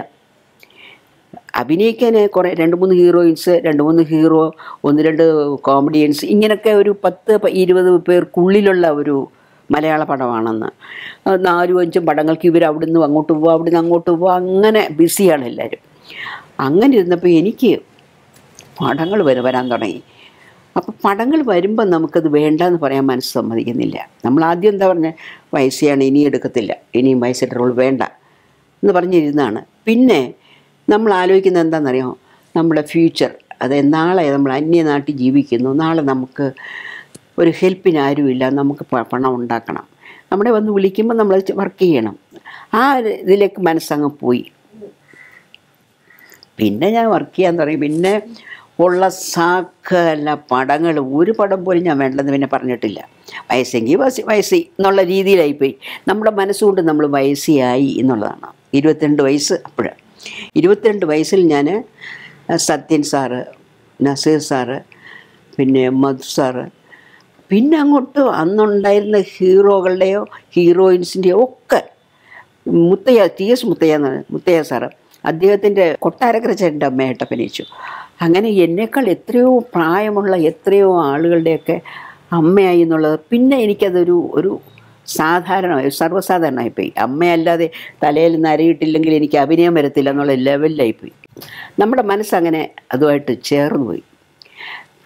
അഭിനയിക്കാൻ കുറേ രണ്ട് മൂന്ന് ഹീറോയിൻസ് രണ്ട് മൂന്ന് ഹീറോ ഒന്ന് രണ്ട് കോമഡിയൻസ് ഇങ്ങനെയൊക്കെ ഒരു പത്ത് പ- ഇരുപത് പേർക്കുള്ളിലുള്ള ഒരു മലയാള പടമാണെന്ന് അത് നാലും അഞ്ചും പടങ്ങൾക്ക് ഇവർ അവിടുന്ന് അങ്ങോട്ട് പോവുക അവിടുന്ന് അങ്ങോട്ട് പോവുക അങ്ങനെ ബിസിയാണ് എല്ലാവരും അങ്ങനെ ഇരുന്നപ്പോൾ എനിക്ക് പടങ്ങൾ വരെ വരാൻ തുടങ്ങി അപ്പോൾ പടങ്ങൾ വരുമ്പോൾ നമുക്കത് വേണ്ടെന്ന് പറയാൻ മനസ്സ് സമ്മതിക്കുന്നില്ല നമ്മൾ ആദ്യം എന്താ പറഞ്ഞത് വയസ്സിയാണ് ഇനി എടുക്കത്തില്ല ഇനിയും വയസ്സിൻ്റെ റോൾ വേണ്ട എന്ന് പറഞ്ഞിരുന്നാണ് പിന്നെ നമ്മൾ ആലോചിക്കുന്നത് എന്താണെന്നറിയാമോ നമ്മുടെ ഫ്യൂച്ചർ അത് നാളെ നമ്മൾ അന്യനാട്ടിൽ ജീവിക്കുന്നു നാളെ നമുക്ക് ഒരു ഹെൽപ്പിന് ആരുമില്ല നമുക്ക് പ- പണം ഉണ്ടാക്കണം നമ്മളെ വന്ന് വിളിക്കുമ്പോൾ നമ്മൾ വർക്ക് ചെയ്യണം ആ ഒരു ഇതിലേക്ക് മനസ്സങ്ങ് പോയി പിന്നെ ഞാൻ വർക്ക് ചെയ്യാൻ തുടങ്ങി പിന്നെ ഉള്ള സാക്കല്ല പടങ്ങൾ ഒരു പടം പോലും ഞാൻ വേണ്ടെന്ന് പിന്നെ പറഞ്ഞിട്ടില്ല വയസ്സെങ്കിൽ വയസ്സ് വയസ്സി എന്നുള്ള രീതിയിലായിപ്പോയി നമ്മുടെ മനസ്സുകൊണ്ട് നമ്മൾ വയസ്സിയായി എന്നുള്ളതാണ് ഇരുപത്തിരണ്ട് വയസ്സ് അപ്പോഴ് ഇരുപത്തിരണ്ട് വയസ്സിൽ ഞാൻ സത്യൻ സാറ് നസീർ സാറ് പിന്നെ മധു സാറ് പിന്നെ അങ്ങോട്ട് അന്നുണ്ടായിരുന്ന ഹീറോകളുടെയോ ഹീറോയിൻസിൻ്റെയോ ഒക്കെ മുത്തയ്യ ടി എസ് മുത്തയ്യ എന്ന് പറയും, മുത്തയ്യ സാറ് അദ്ദേഹത്തിൻ്റെ കൊട്ടാരക്കര ചേട്ടൻ്റെ അമ്മയായിട്ട് അഭിനയിച്ചു അങ്ങനെ എന്നേക്കാൾ എത്രയോ പ്രായമുള്ള എത്രയോ ആളുകളുടെയൊക്കെ അമ്മയായി എന്നുള്ളത് പിന്നെ എനിക്കതൊരു ഒരു സാധാരണമായി സർവ്വസാധാരണമായിപ്പോയി അമ്മയല്ലാതെ തലയിൽ നരയിട്ടില്ലെങ്കിൽ എനിക്ക് അഭിനയം വരത്തില്ല എന്നുള്ള ലെവലിലായിപ്പോയി നമ്മുടെ മനസ്സങ്ങനെ അതുമായിട്ട് ചേർന്ന് പോയി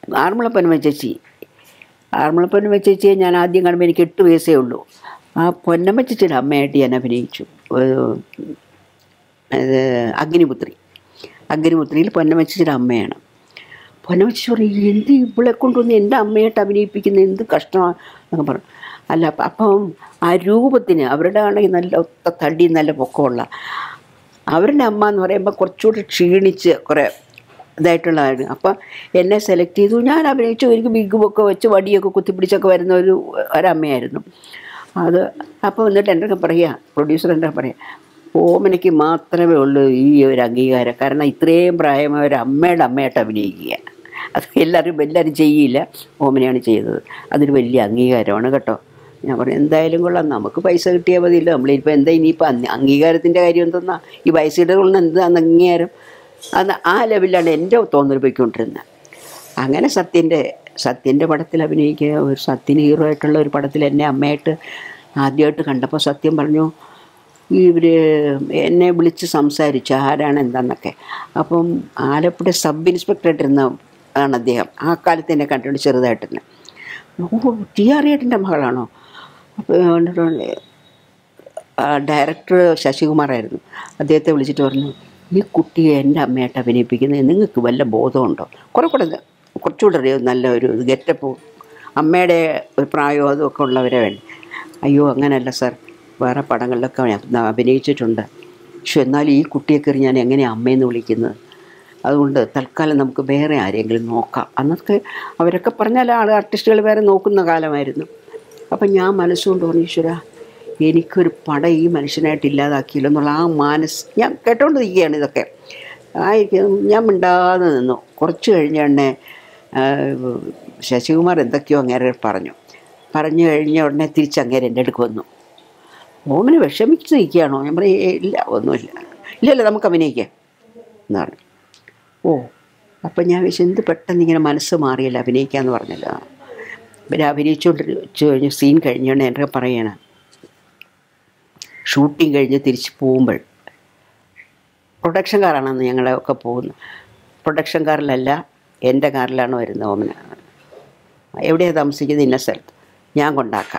ആറന്മുള പൊന്നമ്മ ചേച്ചി ആറന്മുള പൊന്നമ്മ ചേച്ചിയെ ഞാൻ ആദ്യം കാണുമ്പോൾ എനിക്ക് എട്ട് വയസ്സേ ഉള്ളൂ ആ പൊന്നമ്മ ചേച്ചിയുടെ അമ്മയായിട്ട് ഞാൻ അഭിനയിച്ചു ഒരു, ഇത് അഗ്നിപുത്രി അഗ്നിപുത്രിയിൽ പൊന്നമ്മ ചേച്ചിയുടെ അമ്മയാണ് പൊന്നമ്മ ചേച്ചി പറയും എന്ത് ഇവളെ കൊണ്ടുവന്ന് എൻ്റെ അമ്മയായിട്ട് അഭിനയിപ്പിക്കുന്ന എന്ത് കഷ്ടമാണ് എന്നൊക്കെ പറഞ്ഞു അല്ല അപ്പ- അപ്പം ആ രൂപത്തിന് അവരുടെ ആണെങ്കിൽ നല്ല ഒത്ത തടി നല്ല പൊക്കമുള്ള അവരുടെ അമ്മ എന്ന് പറയുമ്പോൾ കുറച്ചുകൂടി ക്ഷീണിച്ച് കുറേ ഇതായിട്ടുള്ളതാണ് അപ്പം എന്നെ സെലക്ട് ചെയ്തു ഞാൻ അഭിനയിച്ചു എനിക്ക് ബിഗ് ബൊക്കെ വെച്ച് വടിയൊക്കെ കുത്തിപ്പിടിച്ചൊക്കെ വരുന്ന ഒരു ഒരമ്മയായിരുന്നു അത് അപ്പോൾ എന്നിട്ട് എൻ്റെ പറയുക പ്രൊഡ്യൂസർ എൻ്റെ പറയുക ഓമനയ്ക്ക് മാത്രമേ ഉള്ളൂ ഈ ഒരു അംഗീകാരം കാരണം ഇത്രയും പ്രായമായ ഒരു അമ്മയുടെ അമ്മയായിട്ട് അഭിനയിക്കുക അത് എല്ലാവരും എല്ലാവരും ചെയ്യില്ല ഓമനയാണ് ചെയ്തത് അതൊരു വലിയ അംഗീകാരമാണ് കേട്ടോ ഞാൻ പറഞ്ഞു എന്തായാലും കൊള്ളാം നമുക്ക് പൈസ കിട്ടിയാൽ മതിയല്ലോ നമ്മളിപ്പോൾ എന്താ ഇനിയിപ്പോൾ അന്ന് അംഗീകാരത്തിൻ്റെ കാര്യം എന്തെന്നാ ഈ പൈസയുടെ കൊണ്ട് എന്താണ് അംഗീകാരം അത് ആ ലെവലിലാണ് എൻ്റെ തോന്നൽ പോയിക്കൊണ്ടിരുന്നത് അങ്ങനെ സത്യൻ്റെ സത്യൻ്റെ പടത്തിൽ അഭിനയിക്കുക ഒരു സത്യന് ഹീറോ ആയിട്ടുള്ള ഒരു പടത്തിൽ എന്നെ അമ്മയായിട്ട് ആദ്യമായിട്ട് കണ്ടപ്പോൾ സത്യം പറഞ്ഞു ഇവർ എന്നെ വിളിച്ച് സംസാരിച്ചു ആരാണ് എന്താന്നൊക്കെ അപ്പം ആലപ്പുഴ സബ് ഇൻസ്പെക്ടറായിട്ടിരുന്ന ആണ് അദ്ദേഹം ആ കാലത്ത് എന്നെ കണ്ടിട്ടുണ്ട് ചെറുതായിട്ടിരുന്ന ഓ ടി ആർ ഏട്ടൻ്റെ മകളാണോ അപ്പോൾ ഡയറക്ടർ ശശികുമാറായിരുന്നു അദ്ദേഹത്തെ വിളിച്ചിട്ട് പറഞ്ഞു ഈ കുട്ടിയെ എൻ്റെ അമ്മയായിട്ട് അഭിനയിപ്പിക്കുന്നത് നിങ്ങൾക്ക് വല്ല ബോധമുണ്ടോ കുറെ കൂടെ ഇത് കുറച്ചുകൂടെ ഒരു നല്ല ഒരു ഗെറ്റപ്പ് അമ്മയുടെ ഒരു പ്രായമോ അതുമൊക്കെ ഉള്ളവരെ വേണ്ട അയ്യോ അങ്ങനെയല്ല സാർ വേറെ പടങ്ങളിലൊക്കെ ഞാൻ അഭിനയിച്ചിട്ടുണ്ട് പക്ഷെ എന്നാൽ ഈ കുട്ടിയെ കയറി ഞാൻ എങ്ങനെയാണ് അമ്മയെന്ന് വിളിക്കുന്നത് അതുകൊണ്ട് തൽക്കാലം നമുക്ക് വേറെ ആരെങ്കിലും നോക്കാം അന്നൊക്കെ അവരൊക്കെ പറഞ്ഞാൽ ആൾ ആർട്ടിസ്റ്റുകൾ വേറെ നോക്കുന്ന കാലമായിരുന്നു അപ്പം ഞാൻ മനസ്സുകൊണ്ട് പറഞ്ഞു ഈശ്വര എനിക്കൊരു പടം ഈ മനുഷ്യനായിട്ട് ഇല്ലാതാക്കിയില്ല എന്നുള്ള ആ മാനസ് ഞാൻ കേട്ടോണ്ട് നിൽക്കുകയാണ് ഇതൊക്കെ ആയിരിക്കും ഞാൻ മിണ്ടാതെ നിന്നു കുറച്ച് കഴിഞ്ഞ ഉടനെ ആ, ശശികുമാർ എന്തൊക്കെയോ അങ്ങേരെ പറഞ്ഞു പറഞ്ഞു കഴിഞ്ഞ ഉടനെ തിരിച്ച് അങ്ങേരെ എൻ്റെ അടുക്ക് വന്നു ഓമന് വിഷമിച്ച് നിൽക്കുകയാണോ ഞാൻ പറയും "ഏയ് ഇല്ല ഒന്നുമില്ല ഇല്ല ഇല്ല നമുക്ക് അഭിനയിക്കാം എന്ന് പറഞ്ഞു ഓ അപ്പം ഞാൻ വിചാരിച്ചു എന്ത് പെട്ടെന്ന് ഇങ്ങനെ മനസ്സ് മാറിയല്ല അഭിനയിക്കാമെന്ന് പറഞ്ഞല്ലോ പിന്നെ അഭിനയിച്ചുകൊണ്ടിരിച്ചു കഴിഞ്ഞ് സീൻ കഴിഞ്ഞോണ്ട് എൻ്റെ പറയണ ഷൂട്ടിങ് കഴിഞ്ഞ് തിരിച്ച് പോകുമ്പോൾ പ്രൊഡക്ഷൻ കാറാണ് അന്ന് ഞങ്ങളൊക്കെ പോകുന്നത് പ്രൊഡക്ഷൻ കാറിലല്ല എൻ്റെ കാറിലാണ് വരുന്നത് ഓമന എവിടെയാണ് താമസിക്കുന്നത് ഇന്ന സ്ഥലത്ത് ഞാൻ കൊണ്ടാക്കാം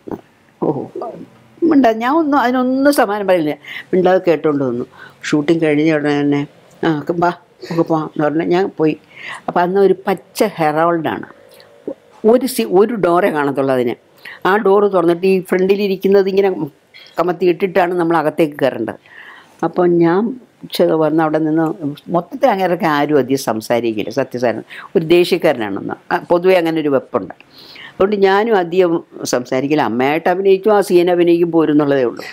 ഓ മിണ്ടാ ഞാൻ ഒന്നും അതിനൊന്നും സമാനം പറയില്ല മിണ്ടാതെ കേട്ടോണ്ട് വന്നു ഷൂട്ടിങ് കഴിഞ്ഞ ഉടനെ തന്നെ ആ ബാ നമുക്ക് പോവാം എന്ന് പറഞ്ഞാൽ ഞാൻ പോയി അപ്പോൾ അന്ന് ഒരു പച്ച ഹെറോൾഡാണ് ഒരു സി ഒരു ഡോറേ കാണത്തുള്ളൂ അതിന് ആ ഡോറ് തുറന്നിട്ട് ഈ ഫ്രണ്ടിലിരിക്കുന്നത് ഇങ്ങനെ കമത്തി ഇട്ടിട്ടാണ് നമ്മൾ അകത്തേക്ക് കയറേണ്ടത് അപ്പോൾ ഞാൻ ചെ- വന്ന് അവിടെ നിന്ന് മൊത്തത്തിൽ അങ്ങനെയൊക്കെ ആരും അധികം സംസാരിക്കില്ല സത്യസാരൻ ഒരു ദേഷ്യക്കാരനാണെന്ന് ആ, പൊതുവേ അങ്ങനെ ഒരു വെപ്പുണ്ട് അതുകൊണ്ട് ഞാനും അധികം സംസാരിക്കില്ല അമ്മയായിട്ട് അഭിനയിക്കും ആ സീൻ അഭിനയിക്കും പോരുന്നുള്ളതേ ഉള്ളൂ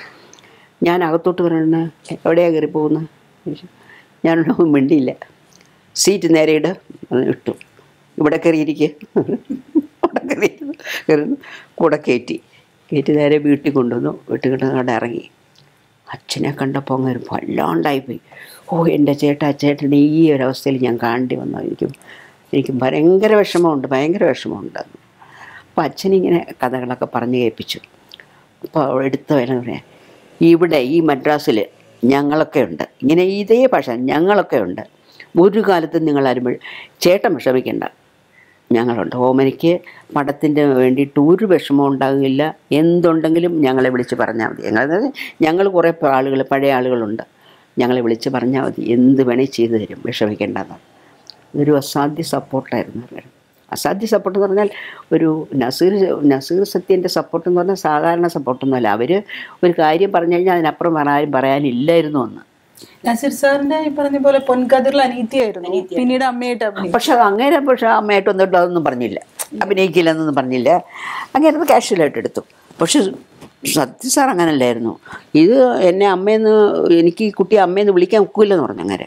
ഞാൻ അകത്തോട്ട് പറയണ എവിടെയാണ് കയറി പോകുന്നത് ഞാനൊന്നും മിണ്ടിയില്ല സീറ്റ് നേരെ ഇട് എന്ന് ഇട്ടു ഇവിടെ കയറിയിരിക്കുക അവിടെ കയറി കയറുന്നു കൂടെ കയറ്റി കയറ്റി നേരെ വീട്ടിൽ കൊണ്ടുവന്നു വീട്ടിൽ കൊണ്ടുവന്ന് അവിടെ ഇറങ്ങി അച്ഛനെ കണ്ടപ്പോൾ അങ്ങനെ വല്ലാണ്ടായിപ്പോയി ഓ എൻ്റെ ചേട്ടാ ചേട്ടനെ ഈ ഒരു അവസ്ഥയിൽ ഞാൻ കാണേണ്ടി വന്നു എനിക്കും എനിക്ക് ഭയങ്കര വിഷമമുണ്ട് ഭയങ്കര വിഷമമുണ്ട് അപ്പോൾ അച്ഛനിങ്ങനെ കഥകളൊക്കെ പറഞ്ഞു കേൾപ്പിച്ചു അപ്പോൾ എടുത്ത വില പറയാം ഇവിടെ ഈ മദ്രാസിൽ ഞങ്ങളൊക്കെ ഉണ്ട് ഇങ്ങനെ ഇതേ ഭാഷ ഞങ്ങളൊക്കെ ഉണ്ട് ഒരു കാലത്തും നിങ്ങളാരും വി- ചേട്ടൻ വിഷമിക്കണ്ട ഞങ്ങളുണ്ട് ഓമനയ്ക്ക് പടത്തിൻ്റെ വേണ്ടിയിട്ട് ഒരു വിഷമം ഉണ്ടാകില്ല എന്തുണ്ടെങ്കിലും ഞങ്ങളെ വിളിച്ച് പറഞ്ഞാൽ മതി ഞങ്ങൾ ഞങ്ങൾ കുറേ ആളുകൾ പഴയ ആളുകളുണ്ട് ഞങ്ങളെ വിളിച്ച് പറഞ്ഞാൽ മതി എന്ത് വേണേൽ ചെയ്തു തരും വിഷമിക്കേണ്ടെന്ന് ഇതൊരു അസാധ്യ സപ്പോർട്ടായിരുന്നു അവരുടെ അസാധ്യ സപ്പോർട്ട് എന്ന് പറഞ്ഞാൽ ഒരു നസീർ നസീർ സത്യൻ്റെ സപ്പോർട്ട് എന്ന് പറഞ്ഞാൽ സാധാരണ സപ്പോർട്ടൊന്നുമല്ല അവർ ഒരു കാര്യം പറഞ്ഞു കഴിഞ്ഞാൽ അതിനപ്പുറം വേറെ ആരും പറയാനില്ലായിരുന്നു എന്ന് നസീർ സാറിന്റെ ഈ പറഞ്ഞ പോലെ പൊൻകതിറിൽ അനീതിയായിരുന്നു പിന്നീട് അമ്മയായിട്ട് അഭിനയിച്ചു പക്ഷെ അത് അങ്ങനെ പക്ഷെ അമ്മയായിട്ട് വന്നിട്ട് അതൊന്നും പറഞ്ഞില്ല അഭിനയിക്കില്ലെന്നൊന്നും പറഞ്ഞില്ല അങ്ങനെ അത് കാഷ്വലായിട്ട് എടുത്തു പക്ഷെ സത്യ സാർ അങ്ങനല്ലായിരുന്നു ഇത് എന്നെ അമ്മയെന്ന് എനിക്ക് ഈ കുട്ടിയെ അമ്മയെന്ന് വിളിക്കാൻ ഒക്കില്ലെന്ന് പറഞ്ഞു അങ്ങനെ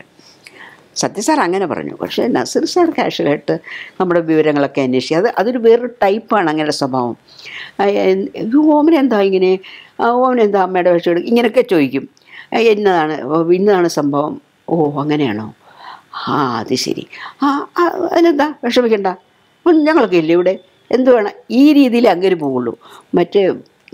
സത്യ സാർ അങ്ങനെ പറഞ്ഞു പക്ഷേ നസീർ സാർ കാഷ്വലായിട്ട് നമ്മുടെ വിവരങ്ങളൊക്കെ അന്വേഷിക്കുക അത് അതൊരു വേറൊരു ടൈപ്പാണ് അങ്ങനെ സ്വഭാവം ആ, എൻ- ഈ ഓമന എന്താ ഇങ്ങനെ ആ, ഓമന എന്താ അമ്മയുടെ വിഷം എടുക്കും ഇങ്ങനെയൊക്കെ ചോദിക്കും ആ, എന്നതാണ് ഓ, ഇന്നതാണ് സംഭവം ഓ അങ്ങനെയാണോ ആ അത് ശരി ആ ആ, അതിനെന്താ വിഷമിക്കണ്ട ഉം, ഞങ്ങളൊക്കെ ഇല്ലേ ഇവിടെ എന്ത് വേണം ഈ രീതിയിൽ അങ്ങനെ പോവുള്ളൂ മറ്റേ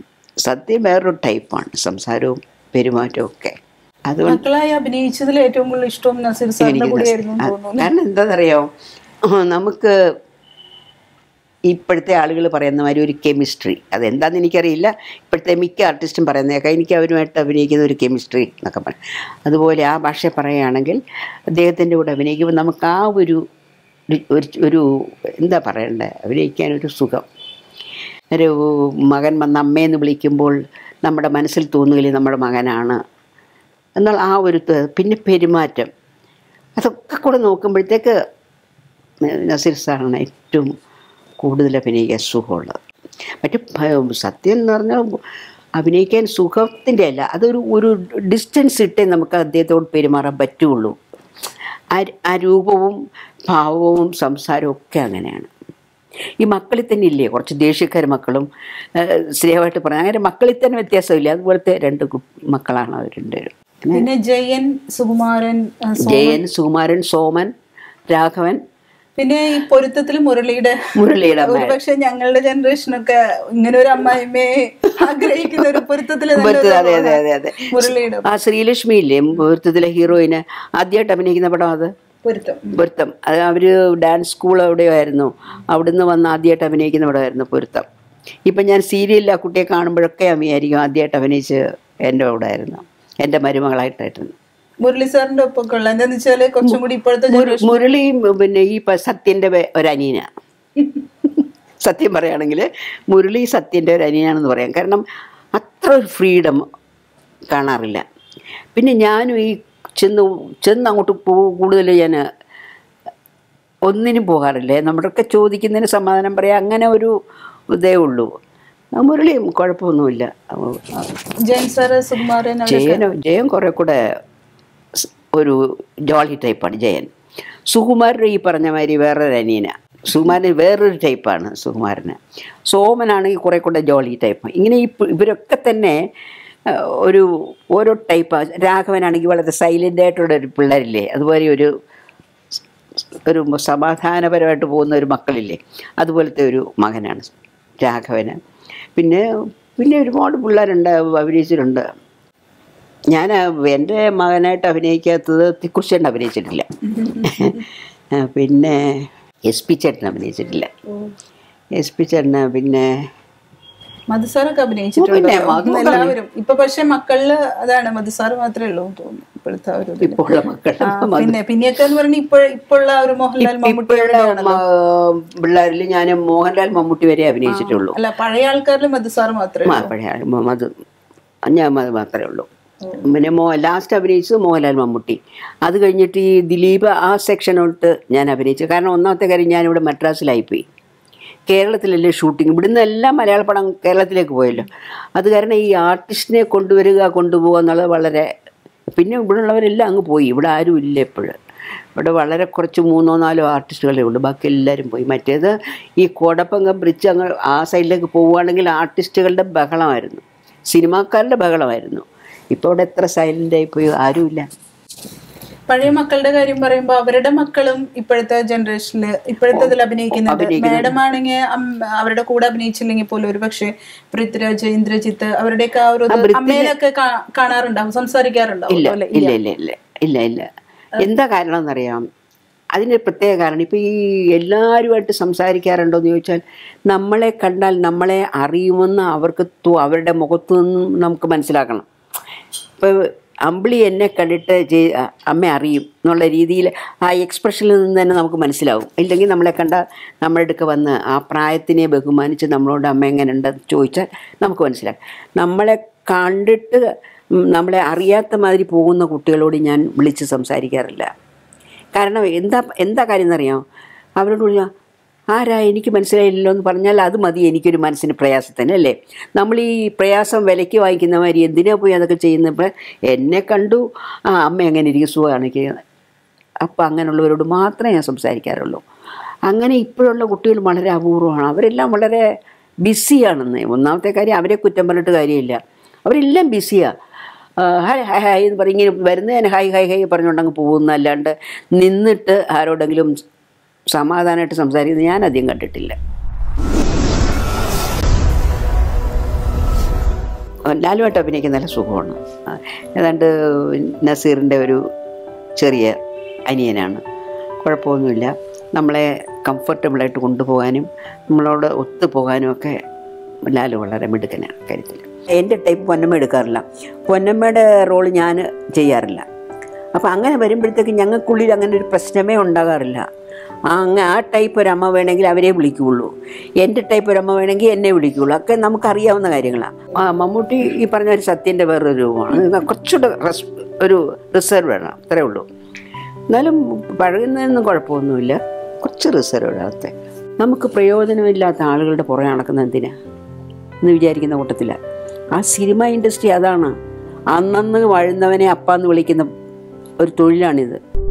സത്യം വേറൊരു ടൈപ്പാണ് സംസാരവും പെരുമാറ്റവും ഒക്കെ അതുകൊണ്ട് മക്കളായി അഭിനയിച്ചതിൽ ഏറ്റവും കൂടുതൽ ഇഷ്ടം നസീർ സാറിന്റെ എനിക്ക് കൂടെയായിരുന്നു എന്ന് ആ, തോന്നുന്നു കാരണം എന്താണെന്നറിയോ ആ, നമുക്ക് ഇപ്പോഴത്തെ ആളുകൾ പറയുന്ന മാതിരി ഒരു കെമിസ്ട്രി അതെന്താണെന്ന് എനിക്കറിയില്ല ഇപ്പോഴത്തെ മിക്ക ആർട്ടിസ്റ്റും പറയുന്നതൊക്കെ എനിക്ക് അവരുമായിട്ട് അഭിനയിക്കുന്ന ഒരു കെമിസ്ട്രി എന്നൊക്കെ പറയും അതുപോലെ ആ ഭാഷ പറയുകയാണെങ്കിൽ അദ്ദേഹത്തിൻ്റെ കൂടെ അഭിനയിക്കുമ്പോൾ നമുക്ക് ആ ഒരു ഒരു ഒരു എന്താ പറയണ്ടേ അഭിനയിക്കാൻ ഒരു സുഖം ഒരു മകൻ വന്ന് അമ്മയെന്ന് വിളിക്കുമ്പോൾ നമ്മുടെ മനസ്സിൽ തോന്നുകയില്ല നമ്മുടെ മകനാണ് എന്നാൽ ആ ഒരു ത- പിന്നെ പെരുമാറ്റം അതൊക്കെ കൂടെ നോക്കുമ്പോഴത്തേക്ക് നസീർ സാറാണ് ഏറ്റവും കൂടുതൽ അഭിനയിക്കാൻ സുഖമുള്ളത് മറ്റു ഭ- സത്യം എന്ന് പറഞ്ഞാൽ അഭിനയിക്കാൻ സുഖത്തിൻ്റെ അല്ല അതൊരു ഒരു ഡിസ്റ്റൻസ് ഇട്ടേ നമുക്ക് അദ്ദേഹത്തോട് പെരുമാറാൻ പറ്റുള്ളൂ ആ ആ രൂപവും ഭാവവും സംസാരവും ഒക്കെ അങ്ങനെയാണ് ഈ മക്കളിൽ തന്നെ ഇല്ലേ കുറച്ച് ദേഷ്യക്കാർ മക്കളും ഏഹ്, സ്നേഹമായിട്ട് പറയാം അങ്ങനെ മക്കളിൽ തന്നെ വ്യത്യാസമില്ല അതുപോലത്തെ രണ്ട് കു- മക്കളാണ് അവർ രണ്ടുപേരും പിന്നെ ജയൻ സുകുമാരൻ ആ, സോ- ജയൻ സുകുമാരൻ സോമൻ രാഘവൻ പിന്നെ ഈ പൊരുത്തത്തിൽ മുരളിയുടെ മുരളിയുടെ അമ്മ ഒരുപക്ഷെ ഞങ്ങളുടെ ജനറേഷനൊക്കെ ഇങ്ങനെ ഒരു അമ്മായിമ്മയെ ആഗ്രഹിക്കുന്ന ഒരു പൊരുത്തത്തിൽ പൊരുത്തം, അതെ അതെ അതെ അതെ മുരളിയുടെ ആ ശ്രീലക്ഷ്മി ഇല്ലേ പൊരുത്തത്തിലെ ഹീറോയിന് ആദ്യമായിട്ട് അഭിനയിക്കുന്ന പടം അത് പൊരുത്തം പൊരുത്തം അത് അവർ ഡാൻസ് സ്കൂൾ എവിടെയോ ആയിരുന്നു അവിടുന്ന് വന്ന് ആദ്യമായിട്ട് അഭിനയിക്കുന്ന പടമായിരുന്നു പൊരുത്തം ഇപ്പം ഞാൻ സീരിയലിൽ ആ കുട്ടിയെ കാണുമ്പോഴൊക്കെ അമ്മയായിരിക്കും ആദ്യമായിട്ട് അഭിനയിച്ച് എൻ്റെ കൂടെ ആയിരുന്നു എൻ്റെ മരുമകളായിട്ടായിരുന്നു മുരളി സാറിന്റെ ഒപ്പൊക്കെ ഉള്ള എന്താന്ന് വെച്ചാല് കുറച്ചും കൂടി ഇപ്പോഴത്തെ മുര- മുരളിയും പിന്നെ ഈ പ- സത്യൻ്റെ വേ- ഒരനിയന സത്യം പറയുകയാണെങ്കിൽ മുരളി സത്യൻ്റെ ഒരു അനിയനാണെന്ന് പറയാം കാരണം അത്ര ഒരു ഫ്രീഡം കാണാറില്ല പിന്നെ ഞാനും ഈ ചെന്ന് ചെന്ന് അങ്ങോട്ട് പോ കൂടുതൽ ഞാൻ ഒന്നിനും പോകാറില്ല നമ്മുടെയൊക്കെ ചോദിക്കുന്നതിന് സമാധാനം പറയാം അങ്ങനെ ഒരു ഇതേ ഉള്ളൂ ആ മുരളിയും കുഴപ്പമൊന്നുമില്ല ജയൻ സാറ് സുകുമാരൻ അവരൊക്കെ ജയനോ ജയൻ കുറെ കൂടെ സ് ഒരു ജോളി ടൈപ്പാണ് ജയൻ സുകുമാരൻ ഈ പറഞ്ഞ മാതിരി വേറൊരു അനിയന സുകുമാരൻ വേറൊരു ടൈപ്പാണ് സുകുമാരന് സോമനാണെങ്കിൽ കുറെ കൂടെ ജോളി ടൈപ്പ് ഇങ്ങനെ ഈ പ് ഇവരൊക്കെ തന്നെ ആ, ഒരു ഓരോ ടൈപ്പാണ് രാഘവനാണെങ്കിൽ വളരെ സൈലൻ്റ് ആയിട്ടുള്ള ഒരു പിള്ളേരില്ലേ അതുപോലെ ഒരു ഒരു സമാധാനപരമായിട്ട് പോകുന്ന ഒരു മക്കളില്ലേ അതുപോലത്തെ ഒരു മകനാണ് രാഘവന് പിന്നെ പിന്നെ ഒരുപാട് പിള്ളേരുണ്ട് അഭിനയിച്ചിട്ടുണ്ട് ഞാൻ എൻ്റെ മകനായിട്ട് അഭിനയിക്കാത്തത് തിക്കുറിച്ചേട്ടൻ അഭിനയിച്ചിട്ടില്ല ആ, പിന്നെ എസ് പി ചേട്ടൻ അഭിനയിച്ചിട്ടില്ല എസ് പി ചേട്ടന് പിന്നെ മധുസാറൊക്കെ അഭിനയിച്ചിട്ടുണ്ട് പിന്നെ മധു എല്ലാവരും ഇപ്പൊ പക്ഷെ മക്കളില് അതാണ് മധുസാറ് മാത്രമേ ഉള്ളൂ എന്ന് തോന്നുന്നു ഇപ്പോഴത്തെ ആ ഒരു ഇതില്. ഇപ്പോൾ ഉള്ള മക്കൾ ആ, പിന്നെ പിന്നെയൊക്കെ എന്ന് പറഞ്ഞാൽ ഇപ്പൊ ഇപ്പോഴുള്ള ഒരു മോഹൻലാൽ മമ്മൂട്ടി ഇപ്പോഴുള്ള പിള്ളേരിൽ ഞാൻ മോഹൻലാൽ മമ്മൂട്ടി വരെ അഭിനയിച്ചിട്ടുള്ളൂ അല്ല പഴയ ആൾക്കാരിൽ മധുസാറ് മാത്രമേ ആ, പഴയ ആൾ മ- മധു ഞാൻ മ- മാത്രമേ ഉള്ളൂ പിന്നെ മോ ലാസ്റ്റ് അഭിനയിച്ചത് മോഹൻലാൽ മമ്മൂട്ടി അത് കഴിഞ്ഞിട്ട് ഈ ദിലീപ് ആ സെക്ഷനോട്ട് ഞാൻ അഭിനയിച്ചു കാരണം ഒന്നാമത്തെ കാര്യം ഞാനിവിടെ മദ്രാസിലായിപ്പോയി കേരളത്തിലല്ലേ ഷൂട്ടിംഗ് ഇവിടുന്ന് എല്ലാം മലയാള പടം കേരളത്തിലേക്ക് പോയല്ലോ അത് കാരണം ഈ ആർട്ടിസ്റ്റിനെ കൊണ്ടുവരിക കൊണ്ടുപോകുക എന്നുള്ളത് വളരെ പിന്നെ ഇവിടെ ഉള്ളവരെല്ലാം അങ്ങ് പോയി ഇവിടെ ആരും ഇല്ല എപ്പോഴും ഇവിടെ വളരെ കുറച്ച് മൂന്നോ നാലോ ആർട്ടിസ്റ്റുകളേ ഉള്ളൂ ബാക്കി എല്ലാവരും പോയി മറ്റേത് ഈ കോടപ്പങ്കം ബ്രിഡ്ജ് അങ്ങ് ആ സൈഡിലേക്ക് പോവുകയാണെങ്കിൽ ആർട്ടിസ്റ്റുകളുടെ ബഹളമായിരുന്നു സിനിമാക്കാരുടെ ബഹളമായിരുന്നു ഇപ്പോൾ ഇവിടെ എത്ര സൈലൻ്റായി പോയി ആരുമില്ല പഴയ മക്കളുടെ കാര്യം പറയുമ്പോ അവരുടെ മക്കളും ഇപ്പോഴത്തെ ജനറേഷനില് ഇപ്പോഴത്തെ ഇതിൽ അഭിനയിക്കുന്നുണ്ട് മാഡം ആണെങ്കിൽ അവരുടെ കൂടെ അഭിനയിച്ചില്ലെങ്കിൽ പോലും ഒരു പക്ഷേ പൃഥ്വിരാജ് ഇന്ദ്രജിത്ത് അവരുടെയൊക്കെ ആ ഒരു ഇത് അമ്മയിലൊക്കെ കാ- കാണാറുണ്ടാവും സംസാരിക്കാറുണ്ടാവും ഇല്ല അല്ലേ ഇല്ല ഇല്ല ഇല്ല ഇല്ല ഇല്ല എന്താ കാരണം എന്നറിയാം അതിന് പ്രത്യേക കാരണം ഇപ്പം ഈ എല്ലാവരുമായിട്ട് സംസാരിക്കാറുണ്ടോ എന്ന് ചോദിച്ചാൽ നമ്മളെ കണ്ടാൽ നമ്മളെ അറിയുമെന്ന് അവർക്ക് തോ- അവരുടെ മുഖത്തു നിന്നും നമുക്ക് മനസ്സിലാക്കണം ഇപ്പോൾ അമ്പിളി എന്നെ കണ്ടിട്ട് ചെയ്- അ- അമ്മ അറിയും എന്നുള്ള രീതിയിൽ ആ എക്സ്പ്രഷനിൽ നിന്ന് തന്നെ നമുക്ക് മനസ്സിലാവും ഇല്ലെങ്കിൽ നമ്മളെ കണ്ട നമ്മുടെ അടുക്ക വന്ന് ആ പ്രായത്തിനെ ബഹുമാനിച്ച് നമ്മളോട് അമ്മ എങ്ങനെയുണ്ടെന്ന് ചോദിച്ചാൽ നമുക്ക് മനസ്സിലാവും നമ്മളെ കണ്ടിട്ട് ഉം നമ്മളെ അറിയാത്ത മാതിരി പോകുന്ന കുട്ടികളോട് ഞാൻ വിളിച്ച് സംസാരിക്കാറില്ല കാരണം എന്താ എന്താ കാര്യം എന്നറിയാമോ അവരോട് വിളിച്ചാൽ ആരാ എനിക്ക് മനസ്സിലായില്ലല്ലോ എന്ന് പറഞ്ഞാൽ അത് മതി എനിക്കൊരു മനസ്സിന് പ്രയാസത്തിന് അല്ലേ നമ്മൾ ഈ പ്രയാസം വിലയ്ക്ക് വാങ്ങിക്കുന്ന മാതിരി എന്തിനാ പോയി അതൊക്കെ ചെയ്യുന്നപ്പോൾ എന്നെ കണ്ടു ആ അമ്മ എങ്ങനെ ഇരിക്കും സുഖമാണ് അപ്പം അങ്ങനെയുള്ളവരോട് മാത്രമേ ഞാൻ സംസാരിക്കാറുള്ളൂ അങ്ങനെ ഇപ്പോഴുള്ള കുട്ടികൾ വളരെ അപൂർവമാണ് അവരെല്ലാം വളരെ ബിസിയാണെന്ന് ഒന്നാമത്തെ കാര്യം അവരെ കുറ്റം പറഞ്ഞിട്ട് കാര്യമില്ല അവരെല്ലാം ബിസിയാണ് ഹായ് ഹായ് ഹായ് എന്ന് പറഞ്ഞ് ഇങ്ങനെ വരുന്നതിന് ഹായ് ഹായ് ഹായ് പറഞ്ഞുകൊണ്ടങ്ങ് പോകുന്നല്ലാണ്ട് നിന്നിട്ട് ആരോടെങ്കിലും സമാധാനമായിട്ട് സംസാരിക്കുന്നത് ഞാൻ അധികം കണ്ടിട്ടില്ല ലാലുമായിട്ട് അഭിനയിക്കാൻ നല്ല സുഖമാണ് ആ, ഏതാണ്ട് നസീറിൻ്റെ ഒരു ചെറിയ അനിയനാണ് കുഴപ്പമൊന്നുമില്ല നമ്മളെ കംഫർട്ടബിളായിട്ട് കൊണ്ടുപോകാനും നമ്മളോട് ഒത്തുപോകാനും ഒക്കെ ലാൽ വളരെ മിടുക്കനാണ് കാര്യത്തിൽ എൻ്റെ ടൈപ്പ് പൊന്നമ്മ എടുക്കാറില്ല പൊന്നമ്മയുടെ റോൾ ഞാൻ ചെയ്യാറില്ല അപ്പോൾ അങ്ങനെ വരുമ്പോഴത്തേക്ക് ഞങ്ങൾക്കുള്ളിൽ അങ്ങനെ ഒരു പ്രശ്നമേ ഉണ്ടാകാറില്ല ആ അങ്ങ് ആ ടൈപ്പ് ഒരു അമ്മ വേണമെങ്കിൽ അവരെ വിളിക്കുകയുള്ളൂ എൻ്റെ ടൈപ്പ് ഒരു അമ്മ വേണമെങ്കിൽ എന്നെ വിളിക്കുകയുള്ളൂ ഒക്കെ നമുക്കറിയാവുന്ന കാര്യങ്ങളാണ് ആ മമ്മൂട്ടി ഈ പറഞ്ഞ ഒരു സത്യൻ്റെ വേറൊരു രൂപമാണ് അത് കുറച്ചുകൂടെ റെസ് ഒരു റിസർവ് വേണം അത്രേ ഉള്ളൂ എന്നാലും പഴകുന്നതിനൊന്നും കുഴപ്പമൊന്നുമില്ല കുറച്ച് റിസർവ് ഇടാത്ത നമുക്ക് പ്രയോജനമില്ലാത്ത ആളുകളുടെ പുറകെ നടക്കുന്ന എന്തിനാ എന്ന് വിചാരിക്കുന്ന കൂട്ടത്തില്ല ആ സിനിമ ഇൻഡസ്ട്രി അതാണ് അന്നന്ന് വാഴുന്നവനെ അപ്പാന്ന് വിളിക്കുന്ന ഒരു തൊഴിലാണിത്